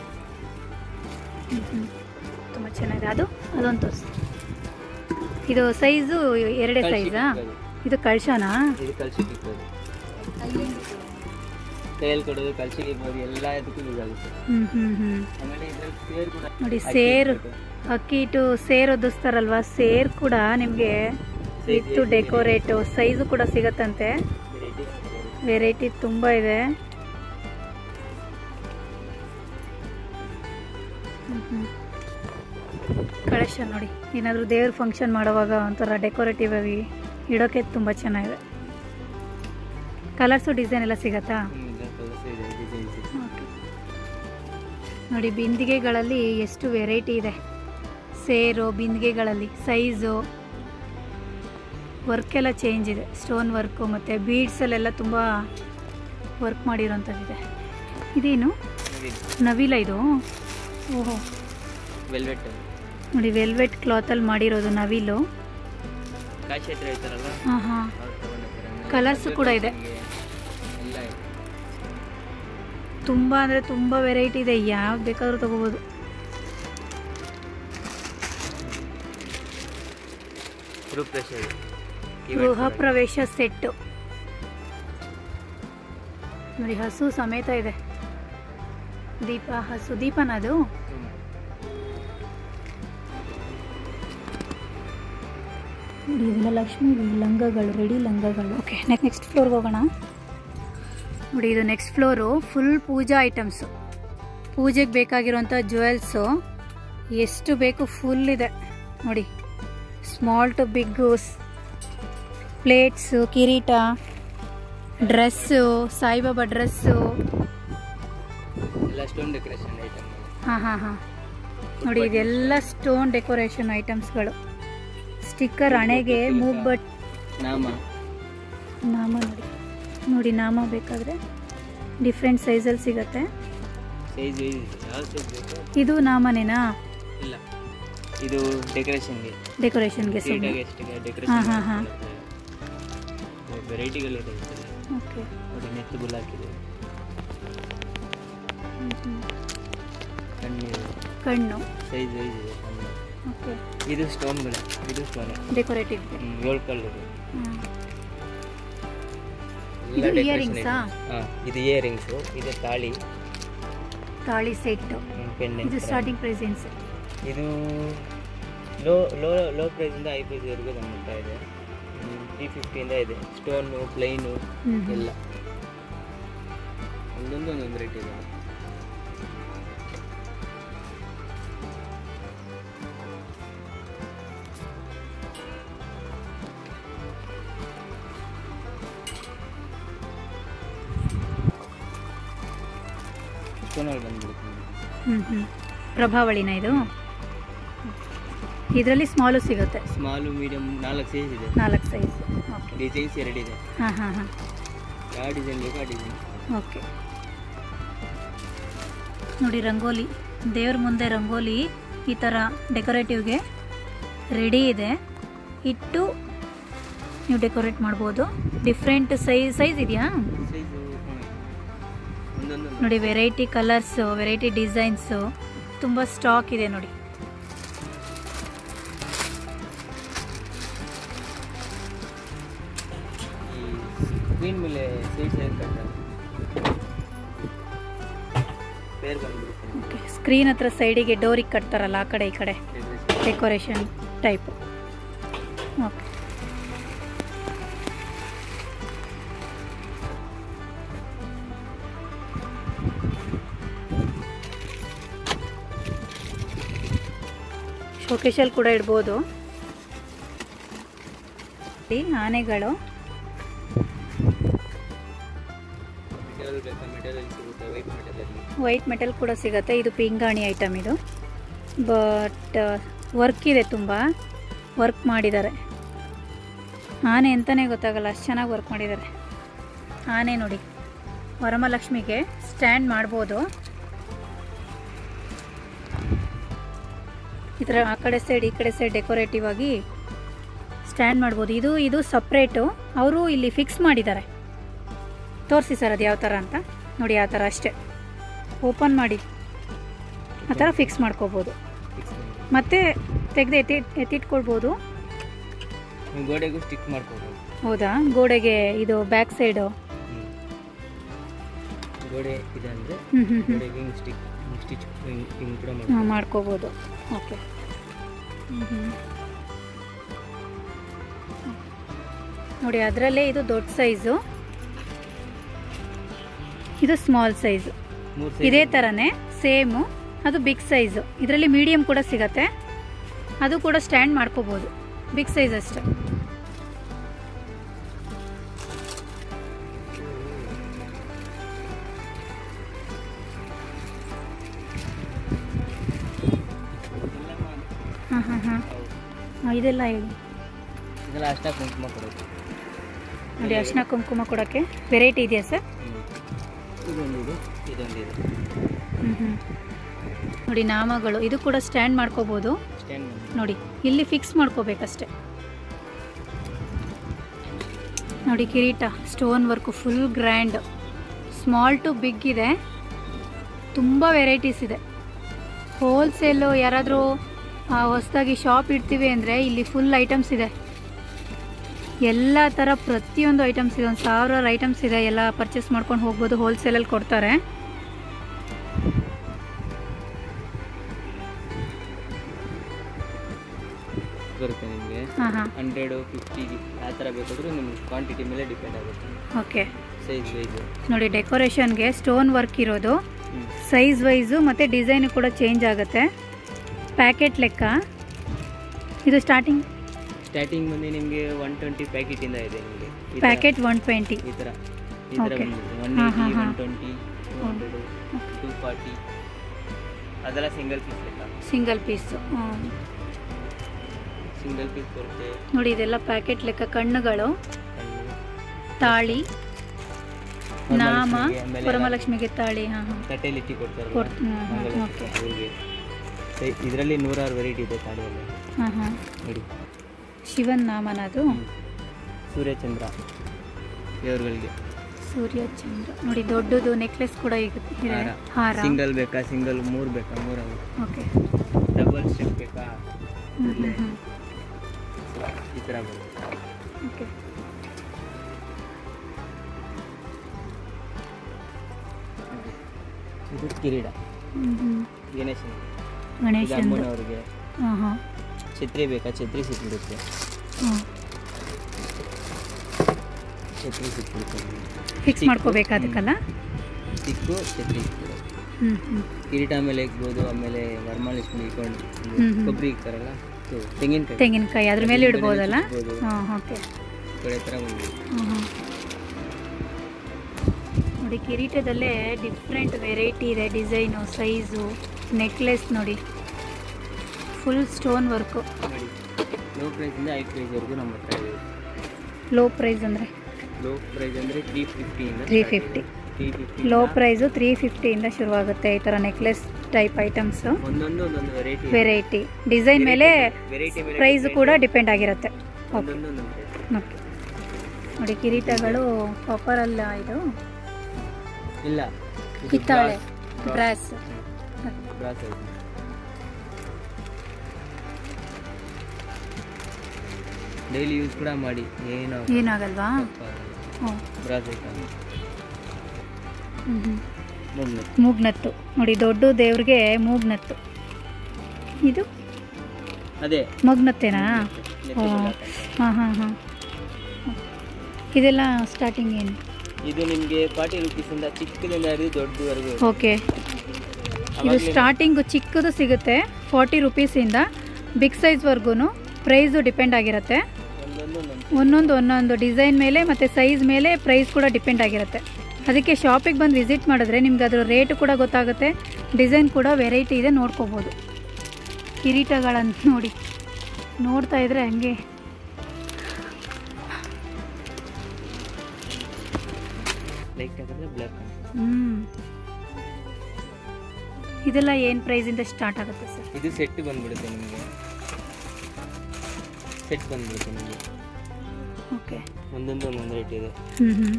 ತುಂಬ ಚೆನ್ನಾಗಿದೆ ಅದು ಅದೊಂದು ತೋರಿಸಿ ಇದು ಸೈಜು ಎರಡೇ ಸೈಜಾ ಇದು ಕಳ್ಶನಾ ಇದು ಕಲ್ಸಿಗೆ ಇಕ್ಬೋದು ಕೈಯಲ್ಲಿ ಕೊಡೋದು ಕಲ್ಸಿಗೆ ಇರ್ಬೋದು ಎಲ್ಲ ಇದಕ್ಕೂ ಯೂಸ್ ಆಗುತ್ತೆ ಹ್ಞೂ ಹ್ಞೂ ಹ್ಞೂ ಆಮೇಲೆ ಇದ್ರಲ್ಲಿ ಸೇರ್ ಕೂಡ ನೋಡಿ ಅಕ್ಕಿ ಸೇರು ಇಟ್ಬಿಟ್ಟು ಅಕ್ಕಿ ಇಟ್ಟು ಸೇರು ಒದಿಸ್ತಾರಲ್ವಾ ಸೇರ್ ಕೂಡ ನಿಮಗೆ ವಿತ್ತು ಡೆಕೋರೇಟು ಸೈಜು ಕೂಡ ಸಿಗತ್ತಂತೆ ವೆರೈಟಿ ವೆರೈಟಿ ತುಂಬ ಇದೆ ಕಳಶ ನೋಡಿ ಏನಾದರೂ ದೇವ್ರ ಫಂಕ್ಷನ್ ಮಾಡುವಾಗ ಒಂಥರ ಡೆಕೋರೇಟಿವ್ ಆಗಿ ಇಡೋಕೆ ತುಂಬ ಚೆನ್ನಾಗಿದೆ ಕಲರ್ಸು ಡಿಸೈನ್ ಎಲ್ಲ ಸಿಗತ್ತಾ ಡಿಸೈನ್ಸ್ ಓಕೆ ನೋಡಿ ಬಿಂದಿಗೆಗಳಲ್ಲಿ ಎಷ್ಟು ವೆರೈಟಿ ಇದೆ ಸೇರು ಬಿಂದಿಗೆಗಳಲ್ಲಿ ಸೈಜು ವರ್ಕ್ ಎಲ್ಲ ಚೇಂಜ್ ಇದೆ ಸ್ಟೋನ್ ವರ್ಕು ಮತ್ತು ಬೀಡ್ಸಲ್ಲೆಲ್ಲ ತುಂಬ ವರ್ಕ್ ಮಾಡಿರೋಂಥದ್ದಿದೆ ಇದೇನು ನವಿಲ ಇದು ಓಹೋ ವೆಲ್ವೆಟ್ ನೋಡಿ ವೆಲ್ವೆಟ್ ಕ್ಲಾತಲ್ಲಿ ಮಾಡಿರೋದು ನವಿಲು ಕಾಶಿ ಹತ್ರ ಇರ್ತಾರಲ್ಲ ಹಾಂ ಹಾಂ ಅವ್ರು ತಗೊಂಡಿರ್ತಾರೆ ಆಮೇಲೆ Colours ಕೂಡ ಇದೆ. ಎಲ್ಲ ಇದೆ ತುಂಬ ಅಂದರೆ ತುಂಬ ವೆರೈಟಿ ಇದೆ ಯಾವ್ದು ಬೇಕಾದ್ರೂ ತೊಗೋಬೋದು ರೂಪ್ರೇಶ ಇದೆ ಗೃಹ ಪ್ರವೇಶ ಸೆಟ್ಟು ನೋಡಿ ಹಸು ಸಮೇತ ಇದೆ ದೀಪ ಹಸು ದೀಪನ ಅದು ಹ್ಮ್. ನೋಡಿ ಇದೆಲ್ಲ ಲಕ್ಷ್ಮಿ ಲಂಗಗಳು ರೆಡಿ ಲಂಗಗಳು ಓಕೆ ನೆಕ್ಸ್ಟ್ ಫ್ಲೋರ್ಗೆ ಹೋಗೋಣ ನೋಡಿ ಇದು next floor full puja items ಪೂಜೆಗೆ ಬೇಕಾಗಿರುವಂಥ ಜುವೆಲ್ಸು ಎಷ್ಟು ಬೇಕು ಫುಲ್ ಇದೆ ನೋಡಿ ಸ್ಮಾಲ್ ಟು ಬಿಗ್ಗು ಪ್ಲೇಟ್ಸು ಕಿರೀಟ ಡ್ರೆಸ್ಸು ಸಾಯಿಬಾಬಾ ಡ್ರೆಸ್ಸು ಎಲ್ಲ ಸ್ಟೋನ್ ಡೆಕೋರೇಷನ್ ಐಟಮ್ ಹಾಂ ಹಾಂ ಹಾಂ ನೋಡಿ ಇದೆಲ್ಲ ಸ್ಟೋನ್ ಡೆಕೋರೇಷನ್ ಐಟಮ್ಸ್ಗಳು ಸ್ಟಿಕ್ಕರ್ ಹಣೆಗೆ ಮೂಗ್ ಬಟ್ ನಾಮ ನಾಮ ನೋಡಿ ನೋಡಿ ನಾಮ ಬೇಕಾದರೆ ಡಿಫ್ರೆಂಟ್ ಸೈಜಲ್ಲಿ ಸಿಗತ್ತೆ ಸೈಜ್ ಯಾವ ಸೈಜ್ ಬೇಕು ಇದು ನಾಮನೇನಾ ಇಲ್ಲ ಇದು ಡೆಕೋರೇಷನ್ಗೆ ಡೆಕೋರೇಷನ್ಗೆ ಸುಮ್ಮನೆ ಸೀಟಾಗೆ ಎಷ್ಟಿಗೆ ಹಾ, ಡೆಕೋರೇಷನ್ ಹಾ, ಹಾ. ವೆರೈಟಿಗಳಿದೆ ಇದರಲ್ಲಿ. ಓಕೆ ನೋಡಿ ನೆಟ್ ಬುಲ್ ಹಾಕಿದೆ ಕಣ್ಣೀರು ಕಣ್ಣು ಸೈಜ್ ವೈಸ್ ಇದೆ ಕಣ್ಣು ಓಕೆ ಇದು ಸ್ಟೋನ್ಗಳು ಇದು ಸ್ಟೋನ್ ಡೆಕೋರೇಟಿವ್ಗೆ ಏಳು ಕಲ್ಲು ಇದು earrings ಆ? ಹಾಂ ಇದು ಇಯರಿಂಗ್ಸು ಇದು ತಾಳಿ ತಾಳಿ ಸೆಟ್ಟು ಹ್ಮ್, ಪೆನ್ನೆ ಇದು ಸ್ಟಾರ್ಟಿಂಗ್ ಪ್ರೈಸ್ ಏನು ಸರ್ ಇದು ಲೋ ಲೋ ಲೋ ಪ್ರೈಸಿಂದ ಹೈ ಪ್ರೈಸ್ವರೆಗೂ ಬಂದ್ಬಿಡ್ತಾ ಇದೆ ತ್ರೀ ಫಿಫ್ಟಿಯಿಂದ ಇದೆ ಸ್ಟೋನು ಪ್ಲೈನು ಹ್ಮ್. ಎಲ್ಲ ಒಂದೊಂದು ಒಂದೊಂದು ರೇಟ್ ಇದೆ ಸ್ಟೋನಲ್ಲಿ ಬಂದ್ಬಿಡುತ್ತೆ ಹ್ಞೂ ಹ್ಞೂ ಪ್ರಭಾವಳಿನ ಇದು ಇದರಲ್ಲಿ ಸ್ಮಾಲು ಸಿಗುತ್ತೆ ಸ್ಮಾಲು ಮೀಡಿಯಮ್ ನಾಲ್ಕು ಸೈಜ್ ಇದೆ ನಾಲ್ಕು ಸೈಜ್ ಓಕೆ ಡಿಸೈನ್ಸ್ ಎರಡಿದೆ ಹಾಂ ಹಾಂ ಹಾಂ ಯಾವ ಡಿಸೈನ್ ಬೇಕು ಆ ಡಿಸೈನ್ ಓಕೆ ನೋಡಿ ರಂಗೋಲಿ ದೇವ್ರ ಮುಂದೆ ರಂಗೋಲಿ ಈ ಥರ ಡೆಕೋರೇಟಿವ್ಗೆ ರೆಡಿ ಇದೆ ಇಟ್ಟು ನೀವು ಡೆಕೋರೇಟ್ ಮಾಡ್ಬೋದು ಡಿಫ್ರೆಂಟ್ ಸೈಜ್ ಸೈಜ್ ಇದೆಯಾ ಸೈಜು ಒಂದೊಂದು ನೋಡಿ ವೆರೈಟಿ ಕಲರ್ಸು ವೆರೈಟಿ ಡಿಸೈನ್ಸು ತುಂಬ ಸ್ಟಾಕ್ ಇದೆ ನೋಡಿ ಈ ಸ್ಕ್ರೀನ್ ಮೇಲೆ ಸೈಡ್ ಸೈಡ್ ಕಟ್ಟಾರೆ ಪೇರ್ ಬಂದ್ಬಿಡುತ್ತೆ ಓಕೆ ಸ್ಕ್ರೀನ್ ಹತ್ರ ಸೈಡಿಗೆ ಡೋರಿಗೆ ಕಟ್ತಾರಲ್ಲ ಆ ಕಡೆ ಈ ಕಡೆ ಡೆಕೋರೇಷನ್ ಟೈಪ್ ಓಕೆ ಶೋಕೇಶಲ್ಲಿ ಕೂಡ ಇಡ್ಬೋದು ಈ ಆನೆಗಳು ಮೆಟೀರಿಯಲ್ ಬೇಕಾ ಮೆಟೀರಿಯಲ್ ಸಿಗುತ್ತೆ ವೈಟ್ ಮೆಟೀರಿಯಲ್ ವೈಟ್ ಮೆಟಲ್ ಕೂಡ ಸಿಗುತ್ತೆ ಇದು ಪಿಂಗಾಣಿ ಐಟಮ್ ಇದು ಬಟ್ ವರ್ಕ್ ಇದೆ ತುಂಬ ವರ್ಕ್ ಮಾಡಿದ್ದಾರೆ ಆನೆ ಅಂತಲೇ ಗೊತ್ತಾಗಲ್ಲ ಅಷ್ಟು ಚೆನ್ನಾಗಿ ವರ್ಕ್ ಮಾಡಿದ್ದಾರೆ ಆನೆ ನೋಡಿ ವರಮಲಕ್ಷ್ಮಿಗೆ ಸ್ಟ್ಯಾಂಡ್ ಮಾಡ್ಬೋದು ಈ ಥರ ಆ ಕಡೆ ಸೈಡ್ ಈ ಕಡೆ ಸೈಡ್ ಡೆಕೋರೇಟಿವ್ ಆಗಿ ಸ್ಟ್ಯಾಂಡ್ ಮಾಡ್ಬೋದು ಇದು ಇದು ಸಪ್ರೇಟು ಅವರು ಇಲ್ಲಿ ಫಿಕ್ಸ್ ಮಾಡಿದ್ದಾರೆ ತೋರಿಸಿ ಸರ್ ಅದು ಯಾವ ಥರ ಅಂತ ನೋಡಿ ಆ ಥರ ಅಷ್ಟೇ ಓಪನ್ ಮಾಡಿ ಆ ಥರ ಫಿಕ್ಸ್ ಮಾಡ್ಕೋಬೋದು ಫಿಕ್ಸ್ ಮಾಡಿ ಮತ್ತೆ ತೆಗೆದು ಎತ್ತಿ ಎತ್ತಿಟ್ಕೊಳ್ಬೋದು ನೀವು ಗೋಡೆಗೂ ಸ್ಟಿಕ್ ಮಾಡ್ಕೋಬೋದು ಹೌದಾ ಗೋಡೆಗೆ ಇದು ಬ್ಯಾಕ್ ಸೈಡು ಹ್ಮ್. ಗೋಡೆ ಇದೆ ಅಂದರೆ ಹ್ಞೂ ಹ್ಞೂ ಹ್ಞೂ ಗೋಡೆಗೆ ಹಿಂಗೆ ಸ್ಟಿಕ್ ಹಿಂಗೆ ಸ್ಟಿಚ್ ಹಿಂಗೆ ಹಿಂಗೆ ಕೂಡ ಹಾಂ ಮಾಡ್ಬೋದು ಮಾಡ್ಕೋಬೋದು ಓಕೆ ನೋಡಿ ಅದರಲ್ಲೇ ಇದು ದೊಡ್ಡ ಸೈಜು ಇದು ಸ್ಮಾಲ್ ಸೈಜು ಮೂರು ಇದೇ ಥರನೇ ಸೇಮು ಅದು ಬಿಗ್ ಸೈಜು ಇದರಲ್ಲಿ ಮೀಡಿಯಮ್ ಕೂಡ ಸಿಗತ್ತೆ ಅದು ಕೂಡ ಸ್ಟ್ಯಾಂಡ್ ಮಾಡ್ಕೋಬೋದು ಬಿಗ್ ಸೈಜ್ ಅಷ್ಟೆ ಹಾಂ ಹಾಂ ಹಾಂ ಹಾಂ ಇದೆಲ್ಲ ಹೇಳಿ ಇದೆಲ್ಲ ಅಷ್ಟ ಕುಂಕುಮ ಕೊಡೋದು ನೋಡಿ ಅರ್ಶಿನ ಕುಂಕುಮ ಕೊಡೋಕ್ಕೆ ವೆರೈಟಿ ಇದೆಯಾ ಸರ್ ಇದೊಂದಿದೆ ಇದೊಂದಿದೆ ಹ್ಞೂ ಹ್ಞೂ ನೋಡಿ ನಾಮಗಳು ಇದು ಕೂಡ ಸ್ಟ್ಯಾಂಡ್ ಮಾಡ್ಕೋಬೋದು ಸ್ಟ್ಯಾಂಡ್ ನೋಡಿ ಇಲ್ಲಿ ಫಿಕ್ಸ್ ಮಾಡ್ಕೋಬೇಕಷ್ಟೆ ನೋಡಿ ಕಿರೀಟ stone work full grand small to big ಇದೆ ತುಂಬ ವೆರೈಟೀಸ್ ಇದೆ ಹೋಲ್ಸೇಲು ಯಾರಾದರೂ ಹೊಸದಾಗಿ ಶಾಪ್ ಇಡ್ತೀವಿ ಅಂದರೆ ಇಲ್ಲಿ ಫುಲ್ ಐಟಮ್ಸ್ ಇದೆ ಎಲ್ಲ ಥರ ಪ್ರತಿಯೊಂದು ಐಟಮ್ಸ್ ಇದೆ ಒಂದು ಸಾವಿರಾರು ಐಟಮ್ಸ್ ಇದೆ ಎಲ್ಲ ಪರ್ಚೇಸ್ ಮಾಡ್ಕೊಂಡು ಹೋಗ್ಬೋದು ಹೋಲ್ಸೇಲಲ್ಲಿ ಕೊಡ್ತಾರೆ ಬರುತ್ತೆ ನಿಮಗೆ ಹಾಂ ಹಾಂ ಹಂಡ್ರೆಡು ಫಿಫ್ಟಿ ಆ ಥರ ಬೇಕಾದರೂ ನಿಮ್ಗೆ ಕ್ವಾಂಟಿಟಿ ಮೇಲೆ ಡಿಪೆಂಡ್ ಆಗುತ್ತೆ ಓಕೆ ಸೈಜ್ ವೈಸು ನೋಡಿ ಡೆಕೋರೇಷನ್ಗೆ ಸ್ಟೋನ್ ವರ್ಕ್ ಇರೋದು ಹ್ಞೂ ಸೈಜ್ ವೈಸು ಮತ್ತು ಡಿಸೈನು ಕೂಡ ಚೇಂಜ್ ಆಗುತ್ತೆ ಪ್ಯಾಕೆಟ್ ಲೆಕ್ಕ ಇದು ಸ್ಟಾರ್ಟಿಂಗ್ ಸ್ಟಾರ್ಟಿಂಗ್ ಬಂದು ನಿಮಗೆ ಒನ್ ಟ್ವೆಂಟಿ ಪ್ಯಾಕೆಟಿಂದ ಇದೆ ನಿಮಗೆ ಪ್ಯಾಕೆಟ್ ಒನ್ ಟ್ವೆಂಟಿ ಈ ಥರ ಈ ಥರ Okay. ಬಂದಿದೆ ಒನ್ ಹಾ, ಏಯ್ಟಿ ಹಾ, ಹಾ. One twenty two hundred two forty ಅದೆಲ್ಲ ಸಿಂಗಲ್ ಪೀಸ್ ಲೆಕ್ಕ ಸಿಂಗಲ್ ಪೀಸು ಸಿಂಗಲ್ ಪೀಸ್ ಬರುತ್ತೆ ನೋಡಿ ಇದೆಲ್ಲ ಪ್ಯಾಕೆಟ್ ಲೆಕ್ಕ ಕಣ್ಣುಗಳು ಕಣ್ಣು. ತಾಳಿ ನಾಮ ವರಮಹಾಲಕ್ಷ್ಮಿಗೆ ಆಮೇಲೆ ವರಮಹಾಲಕ್ಷ್ಮಿಗೆ ತಾಳಿ ಹಾಂ ಹಾಂ ತಟ್ಟೆಲಿ ಇಟ್ಟಿ ಕೊಡ್ತಾರೆ ಕೊಡ್- ಹ್ಮ್, ಹ್ಮ್, okay. ಇದರಲ್ಲಿ ನೂರಾರು ವೆರೈಟಿ ಇದೆ ತಾಳಿಯಲ್ಲಿ ಹಾಂ ಹಾಂ ನೋಡಿ ಶಿವನ್ ನಾಮನ ಅದು ಸೂರ್ಯಚಂದ್ರ ದೇವ್ರುಗಳಿಗೆ ಸೂರ್ಯ ಚಂದ್ರ ನೋಡಿ ದೊಡ್ಡದು ನೆಕ್ಲೆಸ್ ಕೂಡ ಈಗ ಇದೆ ಹಾರ. ಹಾರ ಸಿಂಗಲ್ ಬೇಕಾ ಸಿಂಗಲ್ ಮೂರು ಬೇಕಾ ಮೂರು ಓಕೆ ಡಬಲ್ ಸ್ಟೆಪ್ ಬೇಕಾ ಹ್ಞೂ ಹ್ಞೂ ಹ್ಞೂ ಈ ಥರ ಬರುತ್ತೆ ಓಕೆ ಇದು ಕಿರೀಟ ಹ್ಞೂ ಹ್ಞೂ ಗಣೇಶನ ಇದು ಗಣೇಶಂದು ಅಮ್ಮನವ್ರಿಗೆ ಹಾಂ ಹಾಂ ಛತ್ರಿ ಬೇಕಾ ಛತ್ರಿ ಸಿಕ್ಬಿಡುತ್ತೆ ಹಾಂ ಛತ್ರಿ ಸಿಕ್ಬಿಡುತ್ತೆ ಫಿಕ್ಸ್ ಮಾಡ್ಕೋಬೇಕಾದಕ್ಕಲ್ಲ ಸಿಕ್ಕು ಛತ್ರಿ ಸಿಕ್ಬಿಡುತ್ತೆ ಹ್ಞೂ ಹ್ಞೂ ಕಿರೀಟ ಮೇಲೆ ಇಕ್ಬೋದು ಆಮೇಲೆ ವರಮಹಾಲಕ್ಷ್ಮಿ ಇಟ್ಕೊಂಡು ಹ್ಮ್ ಹ್ಮ್. ಕೊಬ್ಬರಿ ಇಕ್ತಾರಲ್ಲ ಇದು ತೆಂಗಿನಕಾಯಿ ತೆಂಗಿನಕಾಯಿ ಅದ್ರ ಮೇಲೆ ಇಡ್ಬೋದಲ್ಲ ಇಡ್ಬೋದು. ಹಾಂ ಓಕೆ ಈ ಕಡೆ ಥರ ಬಂದಿದೆ ಹಾಂ ಹಾಂ ನೋಡಿ ಕಿರೀಟದಲ್ಲೇ ಡಿಫ್ರೆಂಟ್ ವೆರೈಟಿ ಇದೆ ಡಿಸೈನು ಸೈಜು ನೆಕ್ಲೆಸ್ ನೋಡಿ ಫುಲ್ ಸ್ಟೋನ್ ವರ್ಕು ನೋಡಿ ಲೋ ಪ್ರೈಸಿಂದ ಐದು ಪ್ರೈಸ್ವರೆಗೂ ನಮ್ಮ ಹತ್ರ ಇದೆ ಲೋ ಪ್ರೈಸ್ ಅಂದರೆ ಲೋ ಪ್ರೈಸ್ ಅಂದರೆ ತ್ರೀ ಫಿಫ್ಟಿಯಿಂದ three fifty three fifty low price three ಫಿಫ್ಟಿಯಿಂದ ಶುರುವಾಗುತ್ತೆ ಈ ಥರ ನೆಕ್ಲೆಸ್ ಟೈಪ್ ಐಟಮ್ಸು ಒಂದೊಂದು ಒಂದೊಂದು ವೆರೈಟಿ ವೆರೈಟಿ ಡಿಸೈನ್ ಮೇಲೆ ವೆರೈಟಿ ಮೇಲೆ ಪ್ರೈಸ್ ಕೂಡ ಡಿಪೆಂಡ್ ಆಗಿರುತ್ತೆ ಓಕೆ ಒಂದೊಂದು ಒಂದೊಂದು price. ಓಕೆ ನೋಡಿ ಕಿರೀಟಗಳು ಕಾಪರ್ ಅಲ್ಲ ಇದು ಇಲ್ಲ ಇದು ಕಿತ್ತಾಳೆ brass- ಬ್ರಾಸ್ brass ಐತೆ. ಡೈಲಿ ಯೂಸ್ ಕೂಡ ಮಾಡಿ ಏನೋ ಏನಾಗಲ್ವಾ ಹ್ಞೂ ಬ್ರಾಸ್ ಐಟಮ್ ಹ್ಞೂ ಹ್ಞೂ ಮುಗ್ಲು ಮೂಗ್ನತ್ತು ನೋಡಿ ದೊಡ್ಡ ದೇವ್ರಿಗೆ ಮೂಗ್ನತ್ತು ಇದು ಅದೇ ಮಗ್ನತ್ತೇನಾ ನೆತ್ತಿಗೆ ಓ. ಹಾಕಂತ. ಹಾಂ ಹಾಂ ಹಾಂ ಇದೆಲ್ಲ ಸ್ಟಾರ್ಟಿಂಗ್ ಏನು ಇದು ನಿಮಗೆ ಫಾರ್ಟಿ ರುಪೀಸಿಂದ ಚಿಕ್ಕದಿಂದ ಹಿಡಿದು ದೊಡ್ಡವರೆಗೂ ಓಕೆ ಇದು ಸ್ಟಾರ್ಟಿಂಗು ಚಿಕ್ಕದು ಸಿಗುತ್ತೆ ಫಾರ್ಟಿ ರುಪೀಸಿಂದ ಬಿಗ್ ಸೈಜ್ವರೆಗೂ ಪ್ರೈಸು ಡಿಪೆಂಡ್ ಆಗಿರುತ್ತೆ ಒಂದೊಂದು ಒಂದೊಂದು ಒಂದೊಂದು ಒಂದೊಂದು ಡಿಸೈನ್ ಮೇಲೆ ಮತ್ತು ಸೈಜ್ ಮೇಲೆ ಪ್ರೈಸ್ ಕೂಡ ಡಿಪೆಂಡ್ ಆಗಿರುತ್ತೆ ಅದಕ್ಕೆ ಶಾಪಿಗೆ ಬಂದು ವಿಸಿಟ್ ಮಾಡಿದ್ರೆ ನಿಮ್ಗೆ ಅದರ ರೇಟ್ ಕೂಡ ಗೊತ್ತಾಗುತ್ತೆ ಡಿಸೈನ್ ಕೂಡ ವೆರೈಟಿ ಇದೆ ನೋಡ್ಕೋಬೋದು ಕಿರೀಟಗಳಂತ ನೋಡಿ ನೋಡ್ತಾ ಇದ್ರೆ ಹಂಗೆ ಲೈಕ್ ಹಾಕಿದ್ರೆ ಬ್ಲ್ಯಾಕ್ ಹ್ಞೂ ಇದೆಲ್ಲ ಏನು ಪ್ರೈಸಿಂದ ಸ್ಟಾರ್ಟ್ ಆಗುತ್ತೆ ಸರ್ ಇದು ಸೆಟ್ ಬಂದ್ಬಿಡುತ್ತೆ ನಿಮಗೆ ಸೆಟ್ ಬಂದ್ಬಿಡುತ್ತೆ ನಿಮಗೆ ಓಕೆ ಒಂದೊಂದು ಒಂದೊಂದು ರೇಟ್ ಇದೆ ಹ್ಞೂ ಹ್ಞೂ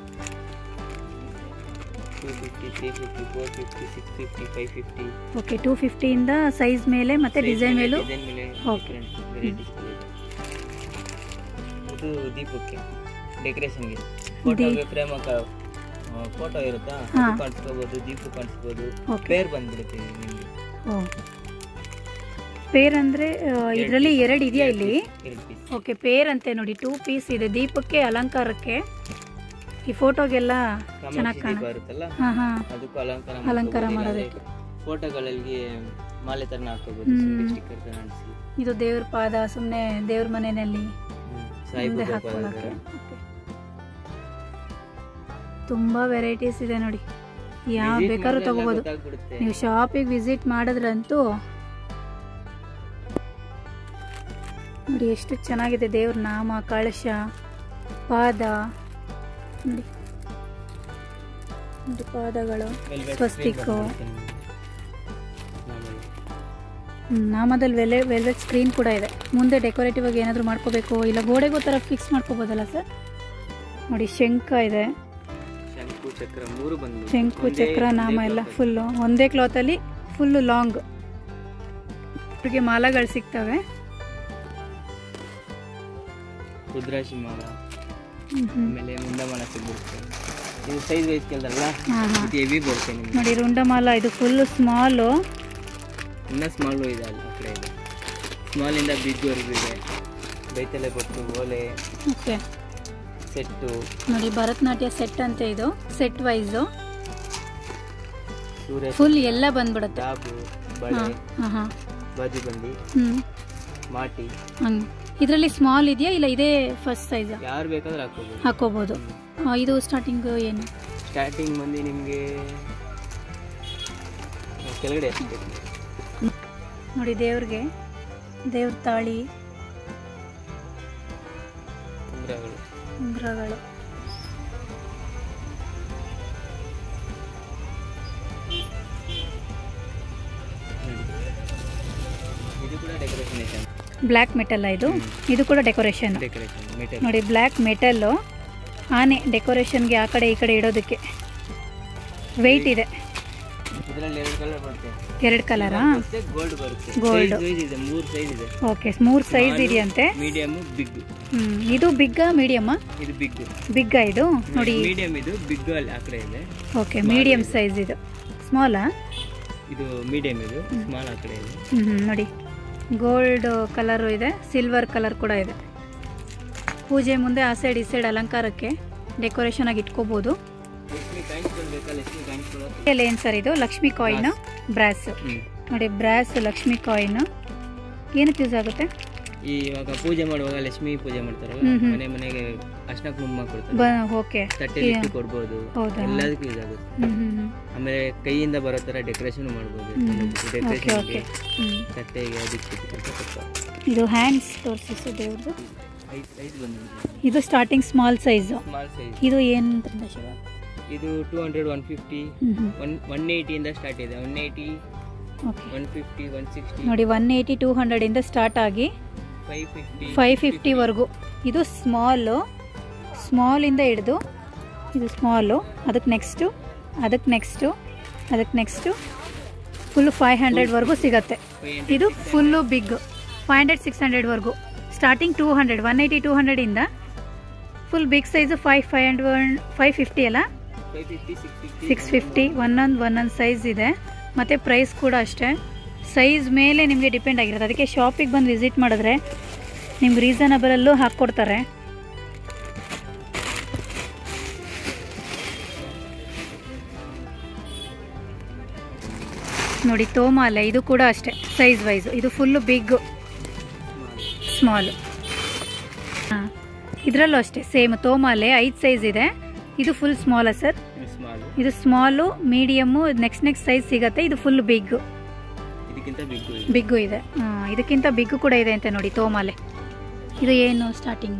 two fifty three fifty four fifty six fifty five fifty okay two ಫಿಫ್ಟಿಯಿಂದ ಸೈಜ್ ಮೇಲೆ ಮತ್ತು ಡಿಸೈನ್ ಮೇಲೂ ಡಿಸೈನ್ ಮೇಲೆ Okay. ವೆರೈಟೀಸ್ ಇದು ದೀಪಕ್ಕೆ ಡೆಕೋರೇಷನ್ಗೆ ಫೋಟೋಗೆ ಫ್ರೇಮ್ ಫೋಟೋ ಇರುತ್ತಾ ಹಾ. ಅದು ಕಾಣಿಸ್ಕೋಬೋದು ದೀಪ ಕಾಣಿಸ್ಬೋದು ಓಕೆ ಪೇರ್ ಬಂದ್ಬಿಡುತ್ತೆ ನಿಮಗೆ ಓ ಪೇರ್ ಅಂದರೆ ಇದರಲ್ಲಿ ಎರಡು ಇದೆಯಾ ಇಲ್ಲಿ ಎರಡು ಪೀಸ್ ಓಕೆ ಪೇರ್ ಅಂತೆ ನೋಡಿ ಟೂ ಪೀಸ್ ಇದೆ ದೀಪಕ್ಕೆ ಅಲಂಕಾರಕ್ಕೆ ಈ ಫೋಟೋಗೆಲ್ಲ ಚೆನ್ನಾಗಿ ಕಾಮಾಕ್ಷಿ ದೀಪ ಕಾಣ ಇರುತ್ತಲ್ಲ ಹಾಂ ಹಾಂ ಅದಕ್ಕೂ ಅಲಂಕಾರ ಅಲಂಕಾರ ಮಾಡ್ಕೋಬೋದು. ಮಾಡೋದಕ್ಕೆ. ಇಲ್ಲಾಂದ್ರೆ ಫೋಟೋಗಳಲ್ಲಿ ಮಾಲೆ ಥರ ಹಾಕೋಬೋದು ಹ್ಮ್. ಸ್ಟಿಕ್ಕರ್ ಥರ ಅಂಟಿಸಿ ಇದು ದೇವ್ರ ಪಾದ ಸುಮ್ಮನೆ ದೇವ್ರ ಮನೆಯಲ್ಲಿ ಸಾಯಿ ಮುಂದೆ ಬಾಬಾ ಹಾಕೊಳ್ಳೋಕೆ ಇದ್ದಾರೆ. ಓಕೆ. ತುಂಬಾ ವೆರೈಟೀಸ್ ಇದೆ ನೋಡಿ ಯಾವ Visit ಬೇಕಾದ್ರೂ ಮಾಡಿದ್ರೆ ಎಲ್ಲ ತಗೋಬೋದು ಗೊತ್ತಾಗ್ಬಿಡುತ್ತೆ. ನೀವು ಶಾಪಿಗೆ ವಿಸಿಟ್ ಮಾಡಿದ್ರಂತೂ ನೋಡಿ ಎಷ್ಟು ಚೆನ್ನಾಗಿದೆ ದೇವ್ರ ನಾಮ ಕಳಶ ಪಾದ ನೋಡಿ ನೋಡಿ ಪಾದಗಳು Velvet ಸ್ವಸ್ತಿಕ್. screen ಬಂದ್ಬಿಡುತ್ತೆ ನಿಮ್ಗೆ. ಮಾಮೂಲಿ. ಹ್ಮ್, ನಾಮದಲ್ಲಿ ವೆಲೆ ವೆಲ್ವೆಟ್ ಸ್ಕ್ರೀನ್ ಕೂಡ ಇದೆ ಮುಂದೆ ಡೆಕೋರೇಟಿವ್ ಆಗಿ ಏನಾದರೂ ಮಾಡ್ಕೋಬೇಕು ಇಲ್ಲ ಗೋಡೆಗೂ ಥರ ಫಿಕ್ಸ್ ಮಾಡ್ಕೋಬೋದಲ್ಲ ಸರ್ ನೋಡಿ ಶಂಖ ಇದೆ ಶಂಕು ಚಕ್ರ ಮೂರು ಬಂದು ಶಂಕು ಚಕ್ರ ನಾಮ ಎಲ್ಲ ಫುಲ್ಲು ಒಂದೇ ಕ್ಲಾತಲ್ಲಿ ಫುಲ್ಲು ಲಾಂಗ್ ಅವ್ರಿಗೆ ಮಾಲಗಳು ಸಿಗ್ತವೆ ರುದ್ರಾಶಿ ಮಾಲ ಹ್ಮ್, ಹ್ಮ್. ಆಮೇಲೆ ಮುಂಡಮಾಲ ಸಿಗ್ಬಿಡುತ್ತೆ ಇದು ಸೈಜ್ ವೈಸ್ ಕೇಳ್ದಲ್ಲ ಹಾ, ಹಾ. ಇದು ಹೆವಿ ಬರುತ್ತೆ ನಿಮ್ಗೆ ನೋಡಿ ರುಂಡಮಾಲ ಇದು ಫುಲ್ಲು ಸ್ಮಾಲು ಇನ್ನೂ ಸ್ಮಾಲ್ ಇದೆ ಅಲ್ಲಿ ಆ ಕಡೆ ಇದೆ ಸ್ಮಾಲಿಂದ ಬಿಗ್ವರೆಗೂ ಇದೆ ಬೈತಲೆ ಕೊಟ್ಟು ಓಲೆ ಓಕೆ ಸೆಟ್ಟು ನೋಡಿ ಭರತನಾಟ್ಯ ಸೆಟ್ ಅಂತ ಇದು ಸೆಟ್ ವೈಸು ಸೂರ್ಯ ಫುಲ್ ಎಲ್ಲ ಬಂದ್ಬಿಡುತ್ತೆ ಡಾಬು ಬಳೆ ಹಾಂ ಹಾಂ ಹಾಂ ಬಾಜು ಬಂಡಿ ಹ್ಞೂ ಮಾಟಿ ಹಂಗೆ ಇದರಲ್ಲಿ ಸ್ಮಾಲ್ ಇದೆಯಾ ಇಲ್ಲ ಇದೇ ಫಸ್ಟ್ ಸೈಜ್ ಯಾರು ಬೇಕಾದ್ರೂ ಹಾಕೋಬೋದು ಹಾಕೋಬೋದು ಆ, ಇದು ಸ್ಟಾರ್ಟಿಂಗ್ ಏನು ಸ್ಟಾರ್ಟಿಂಗ್ ಬಂದು ನಿಮಗೆ ಕೆಳಗಡೆ ಅಷ್ಟೇ ನೋಡಿ ದೇವ್ರಿಗೆ ದೇವ್ರ ತಾಳಿ ಉಂಗುರಗಳು ಉಂಗುರಗಳು ಇದು ಕೂಡ ಡೆಕೋರೇಷನ್ ಐಟಮ್ ಬ್ಲ್ಯಾಕ್ ಮೆಟಲ್ ಇದು ಇದು ಕೂಡ ಡೆಕೋರೇಷನ್ ಡೆಕೋರೇಷನ್ ಮೆಟಲ್ ನೋಡಿ ಬ್ಲ್ಯಾಕ್ ಮೆಟಲ್ಲು ಆನೆ ಡೆಕೋರೇಷನ್ಗೆ ಆ ಕಡೆ ಈ ಕಡೆ ಇಡೋದಕ್ಕೆ ವೆಯ್ಟ್ ಇದೆ ಇದರಲ್ಲಿ ಎರಡು ಕಲರ್ ಬರುತ್ತೆ ಎರಡು ಕಲರಾ ಗೋಲ್ಡ್ ಬರುತ್ತೆ Gold. ಸೈಜ್ ಇದೆ ಮೂರು ಸೈಜ್ ಇದೆ ಓಕೆ ಮೂರು ಸೈಜ್ ಇದೆಯಂತೆ ಮೀಡಿಯಮ್ ಬಿಗ್ ಹ್ಮ್ ಇದು ಬಿಗ್ಗ ಮೀಡಿಯಮ್ಮ ಇದು ಬಿಗ್ ಬಿಗ್ಗ ಇದು ನೋಡಿ ಮೀಡಿಯಂ ಇದು ಬಿಗ್ ಅಲ್ಲಿ ಆ ಕಡೆ ಇದೆ ಓಕೆ ಮೀಡಿಯಂ ಸೈಜ್ ಇದು ಸ್ಮಾಲಾ ಇದು ಮೀಡಿಯಂ ಇದು ಸ್ಮಾಲ್ ಆ ಕಡೆ ಇದೆ ಹ್ಞೂ ನೋಡಿ ಗೋಲ್ಡ್ ಕಲರು ಇದೆ ಸಿಲ್ವರ್ ಕಲರ್ ಕೂಡ ಇದೆ ಪೂಜೆ ಮುಂದೆ ಆ ಸೈಡ್ ಈ ಸೈಡ್ ಅಲಂಕಾರಕ್ಕೆ ಡೆಕೋರೇಷನ್ ಆಗಿ ಇಟ್ಕೋಬೋದು ಲಕ್ಷ್ಮಿ ಕಾಯಿನ್ಸ್ಗಳು ಬೇಕಾ ಲಕ್ಷ್ಮಿ ಕಾಯಿನ್ಸ್ಗಳು ಏನು ಸರ್ ಇದು ಲಕ್ಷ್ಮಿ ಕಾಯಿನ್ ಬ್ರಾಸ್ ಹ್ಮ್ ನೋಡಿ ಬ್ರಾಸ್ ಲಕ್ಷ್ಮಿ ಕಾಯಿನ್ ಏನಕ್ಕೆ ಯೂಸ್ ಆಗುತ್ತೆ ಈ ಇವಾಗ ಪೂಜೆ ಮಾಡುವಾಗ ಲಕ್ಷ್ಮಿ ಪೂಜೆ ಮಾಡ್ತಾರಲ್ಲ ಹ್ಮ್ ಹ್ಮ್. ಮನೆ ಮನೆಗೆ ಅರ್ಶನ ಕುಂಕುಮ ಕೊಡ್ತಾರೆ ಬ ಓಕೆ ತಟ್ಟೆಲಿ ಇಟ್ಟು ಕೊಡ್ಬೋದು ಹೌದಾ? ಎಲ್ಲದಕ್ಕೂ ಯೂಸ್ ಆಗುತ್ತೆ ಹ್ಞೂ ಹ್ಞೂ ಹ್ಞೂ ಆಮೇಲೆ ಕೈಯಿಂದ ಬರೋ ಥರ ಡೆಕೋರೇಷನ್ ಮಾಡ್ಬೋದು ಓಕೆ ಓಕೆ ಡೆಕೋರೇಷನ್ಗೆ ಹ್ಞೂ ತಟ್ಟೆಗೆ ಅದಕ್ಕೆ ಇದಕ್ಕೆ ಅಂತ ಕೊಡ್ತಾರೆ. ಇದು ಹ್ಯಾಂಡ್ಸ್ ತೋರಿಸಿ ದೇವ್ರದ್ದು ಐದು ಐದು ಬಂದಿದೆ ಇದು starting small size small size ಇದು ಏನಂತ ಶುರು ಇದು ಟೂ ಹಂಡ್ರೆಡ್ ಒನ್ ಫಿಫ್ಟಿ ಹ್ಞೂ ಹ್ಞೂ ಒನ್ ಒನ್ ಏಯ್ಟಿಯಿಂದ ಸ್ಟಾರ್ಟ್ ಇದೆ one eighty okay one fifty one sixty ನೋಡಿ ಒನ್ ಏಯ್ಟಿ ಟೂ ಹಂಡ್ರೆಡಿಂದ ಸ್ಟಾರ್ಟ್ ಆಗಿ ಫೈವ್ ಫಿಫ್ಟಿ ಫೈವ್ ಫಿಫ್ಟಿವರೆಗೂ ಇದು ಸ್ಮಾಲು ಸ್ಮಾಲಿಂದ ಹಿಡಿದು ಇದು ಸ್ಮಾಲು ಅದಕ್ಕೆ ನೆಕ್ಸ್ಟು ಅದಕ್ಕೆ ನೆಕ್ಸ್ಟು ಅದಕ್ಕೆ ನೆಕ್ಸ್ಟು ಫುಲ್ಲು ಫೈವ್ ಹಂಡ್ರೆಡ್ವರೆಗೂ ಸಿಗತ್ತೆ ಇದು full big five hundred six ಹಂಡ್ರೆಡ್ವರೆಗೂ starting two hundred one eighty two ಹಂಡ್ರೆಡಿಂದ full big size five five hundred five fifty ಅಲ್ಲ five fifty six fifty six fifty ಒಂದೊಂದು ಒಂದೊಂದು ಸೈಜ್ ಇದೆ ಮತ್ತು ಪ್ರೈಸ್ ಕೂಡ ಅಷ್ಟೇ ಸೈಜ್ ಮೇಲೆ ನಿಮಗೆ ಡಿಪೆಂಡ್ ಆಗಿರುತ್ತೆ ಅದಕ್ಕೆ ಶಾಪಿಗೆ ಬಂದು ವಿಸಿಟ್ ಮಾಡಿದ್ರೆ ನಿಮ್ಗೆ ರೀಸನಬಲಲ್ಲೂ ಹಾಕ್ಕೊಡ್ತಾರೆ ನೋಡಿ ತೋಮಾಲೆ ಇದು ಕೂಡ ಅಷ್ಟೇ ಸೈಜ್ ವೈಸು ಇದು ಫುಲ್ಲು ಬಿಗ್ ಸ್ಮಾಲು ಹಾಂ ಇದರಲ್ಲೂ ಅಷ್ಟೇ ಸೇಮ್ ತೋಮಾಲೆ ಐದು ಸೈಜ್ ಇದೆ ಇದು ಫುಲ್ ಸ್ಮಾಲ ಸರ್ ಸ್ಮಾಲ್ ಇದು small medium next next size ಸಿಗತ್ತೆ ಇದು ಫುಲ್ ಬಿಗ್ ಇದಕ್ಕಿಂತ ಬಿಗ್ ಬಿಗ್ಗು ಇದೆ ಆ, ಇದಕ್ಕಿಂತ ಬಿಗ್ ಕೂಡ ಇದೆ ಅಂತ ನೋಡಿ ತೋಮಾಲೆ ಇದು ಏನು ಸ್ಟಾರ್ಟಿಂಗ್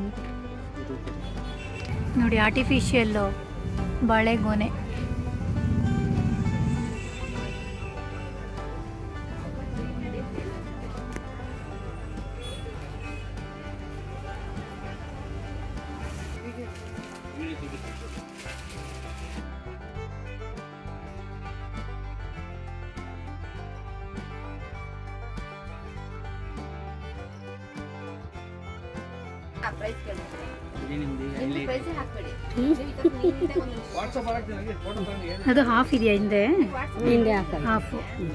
ನೋಡಿ ಆರ್ಟಿಫಿಷಿಯಲ್ ಬಾಳೆಗೊನೆ ಇದು ನಿಮ್ದು ಇಲ್ಲಿ ಅದು ಹಾಫ್ ಇದೆಯಾ ಹಿಂದೆ ಹಾಫ್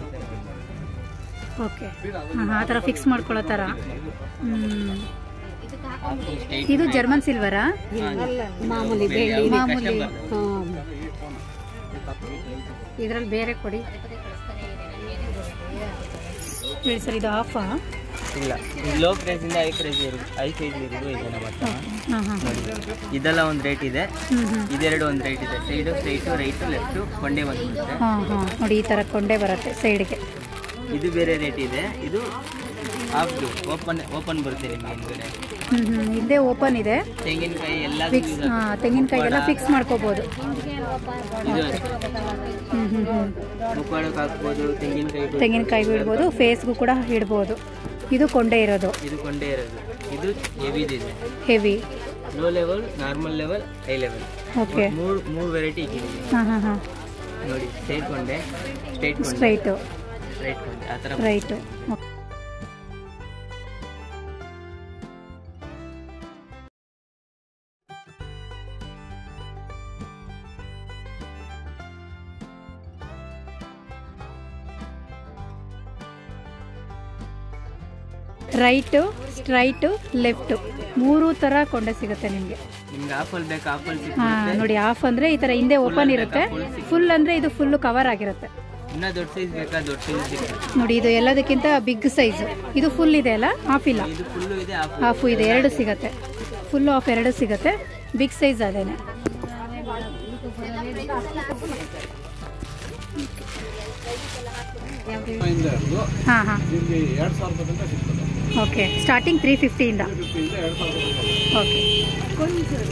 ಓಕೆ ಹಾಂ ಆ ಥರ ಫಿಕ್ಸ್ ಮಾಡ್ಕೊಳ್ಳೋ ಥರ ಹ್ಮ್. ಇದು ಜರ್ಮನ್ ಸಿಲ್ವರಾ ಮಾಮೂಲಿ ಬೆಳ್ಳಿ ಮಾಮೂಲಿ ಹ್ಮ್. ಇದರಲ್ಲಿ ಬೇರೆ ಕೊಡಿ ಹೇಳಿ ಸರ್ ಇದು ಹಾಫಾ ಇಲ್ಲ ಇದು ಲೋ ಪ್ರೈಸ್ ಇಂದ ಹೈ ಪ್ರೈಸ್ ಹೈ ಸೈಜ್ ಇರೋದು ಇದೆ ನಮ್ಮ ಹತ್ರ ಹಾಂ ಹಾಂ ನೋಡಿ ಇದೆಲ್ಲ ಒಂದು ರೇಟ್ ಇದೆ ಹ್ಞೂ ಹ್ಞೂ ಇದೆರಡು ಒಂದು ರೇಟ್ ಇದೆ ಸೈಡು ಸ್ಟ್ರೈಟು ರೈಟು ಲೆಫ್ಟು ಕೊಂಡೆ ಬಂದ್ಬಿಡುತ್ತೆ ಹಾಂ ಹಾಂ ನೋಡಿ ಈ ಥರ ಕೊಂಡೇ ಬರುತ್ತೆ ಸೈಡ್ಗೆ ಇದು ಬೇರೆ ರೇಟ್ ಇದೆ ಇದು ಹಾಫ್ದು ಓಪನ್ ಓಪನ್ ಬರುತ್ತೆ ನಿಮಗೆ ಹಿಂದ್ಗಡೆ ಹ್ಞೂ ಹ್ಞೂ ಹಿಂದೆ ಓಪನ್ ಇದೆ ತೆಂಗಿನಕಾಯಿ ಎಲ್ಲ ಫಿಕ್ಸ್ ಹಾಂ ತೆಂಗಿನಕಾಯಿ ಎಲ್ಲ ಫಿಕ್ಸ್ ಮಾಡ್ಕೋಬೋದು ಇದು ಹ್ಞೂ ಹ್ಞೂ ಹ್ಞೂ ಮುಕ್ಕಾಡಕ್ಕೆ ಹಾಕ್ಬೋದು ತೆಂಗಿನಕಾಯಿ ಇಟ್ಟು- ತೆಂಗಿನಕಾಯಿ ಇಡ್ಬೋದು ಫೇಸ್ಗೂ ಕೂಡ ಇಡ್ಬೋದು ಇದು ಕೊಂಡೆ ಇರೋದು ಇದು ಕೊಂಡೇ ಇರೋದು ಇದು ಹೆವಿದಿದೆ heavy low level normal level high level okay ಮೂರು ಮೂರು ವೆರೈಟಿ ಇಕ್ಕಿದ್ದೀವಿ ಹಾಂ ಹಾಂ ಹಾಂ ನೋಡಿ ಸ್ಟ್ರೈಟ್ ಕೊಂಡೆ ಸ್ಟ್ರೈಟ್ ಕೊಂಡೆ ಸ್ಟ್ರೈಟು ಸ್ಟ್ರೈಟ್ ಕೊಂಡೆ ಆ ಥರ ರೈಟು ರೈಟು ಸ್ಟ್ರೈಟು ಲೆಫ್ಟು ಮೂರು ಥರ ಕೊಂಡೆ ಸಿಗುತ್ತೆ ನಿಮಗೆ ನಿಮ್ಗೆ ಆಪಲ್ ಬೇಕಾ ಆಪಲ್ ಹಾಂ ಸಿಗುತ್ತೆ ನೋಡಿ ಆಫ್ ಅಂದರೆ ಈ ಥರ ಹಿಂದೆ ಓಪನ್ ಇರುತ್ತೆ ಫುಲ್ ಅಂದರೆ ಇದು ಫುಲ್ಲು ಕವರ್ ಆಗಿರುತ್ತೆ ಇನ್ನ ದೊಡ್ಡ ಸೈಜ್ ಬೇಕಾ ದೊಡ್ಡ ಸೈಜ್ ಸಿಗುತ್ತೆ ನೋಡಿ ಇದು ಎಲ್ಲದಕ್ಕಿಂತ ಬಿಗ್ ಸೈಜು ಇದು ಫುಲ್ ಇದೆ ಅಲ್ಲ ಹಾಫ್ ಇಲ್ಲ ಇದು ಫುಲ್ಲು ಇದೆ ಆಫ್ ಹಾಫು ಇದೆ ಎರಡು ಸಿಗತ್ತೆ ಫುಲ್ ಆಫ್ ಎರಡು ಸಿಗತ್ತೆ ಬಿಗ್ ಸೈಜ್ ಅದೇನೆ ಇಂದ ಹಿಡಿದು ಹಾಂ ಹಾಂ ನಿಮಗೆ ಎರಡು ಸಾವಿರ ರೂಪಾಯಿ ತನಕ ಸಿಗ್ತದೆ ಓಕೆ ಸ್ಟಾರ್ಟಿಂಗ್ ತ್ರೀ ಫಿಫ್ಟಿಯಿಂದ ಫಿಫ್ಟಿಯಿಂದ ಎರಡು ಸಾವಿರ ರೂಪಾಯಿ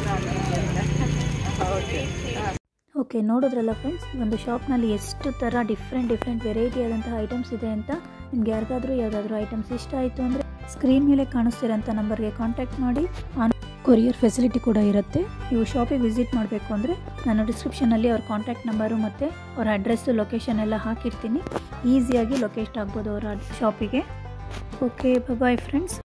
ಓಕೆ ಓಕೆ ನೋಡಿದ್ರಲ್ಲ ಫ್ರೆಂಡ್ಸ್ ಒಂದು ಶಾಪ್ನಲ್ಲಿ ಎಷ್ಟು ಥರ ಡಿಫ್ರೆಂಟ್ ಡಿಫ್ರೆಂಟ್ ವೆರೈಟಿ ಆದಂತಹ ಐಟಮ್ಸ್ ಇದೆ ಅಂತ ನಿಮ್ಗೆ ಯಾರಿಗಾದ್ರೂ ಯಾವುದಾದ್ರೂ ಐಟಮ್ಸ್ ಇಷ್ಟ ಆಯಿತು ಅಂದರೆ ಸ್ಕ್ರೀನ್ ಮೇಲೆ ಕಾಣಿಸ್ತಿರೋಂಥ ನಂಬರ್ಗೆ ಕಾಂಟ್ಯಾಕ್ಟ್ ಮಾಡಿ ಆನ್ ಕೊರಿಯರ್ ಫೆಸಿಲಿಟಿ ಕೂಡ ಇರುತ್ತೆ ನೀವು ಶಾಪಿಗೆ ವಿಸಿಟ್ ಮಾಡಬೇಕು ಅಂದರೆ ನಾನು ಡಿಸ್ಕ್ರಿಪ್ಷನಲ್ಲಿ ಅವ್ರ ಕಾಂಟ್ಯಾಕ್ಟ್ ನಂಬರು ಮತ್ತು ಅವ್ರ ಅಡ್ರೆಸ್ಸು ಲೊಕೇಶನ್ ಎಲ್ಲ ಹಾಕಿರ್ತೀನಿ ಈಸಿಯಾಗಿ ಲೊಕೇಟ್ ಆಗ್ಬೋದು ಅವರ ಶಾಪಿಗೆ ಓಕೆ ಬಾಯ್ ಫ್ರೆಂಡ್ಸ್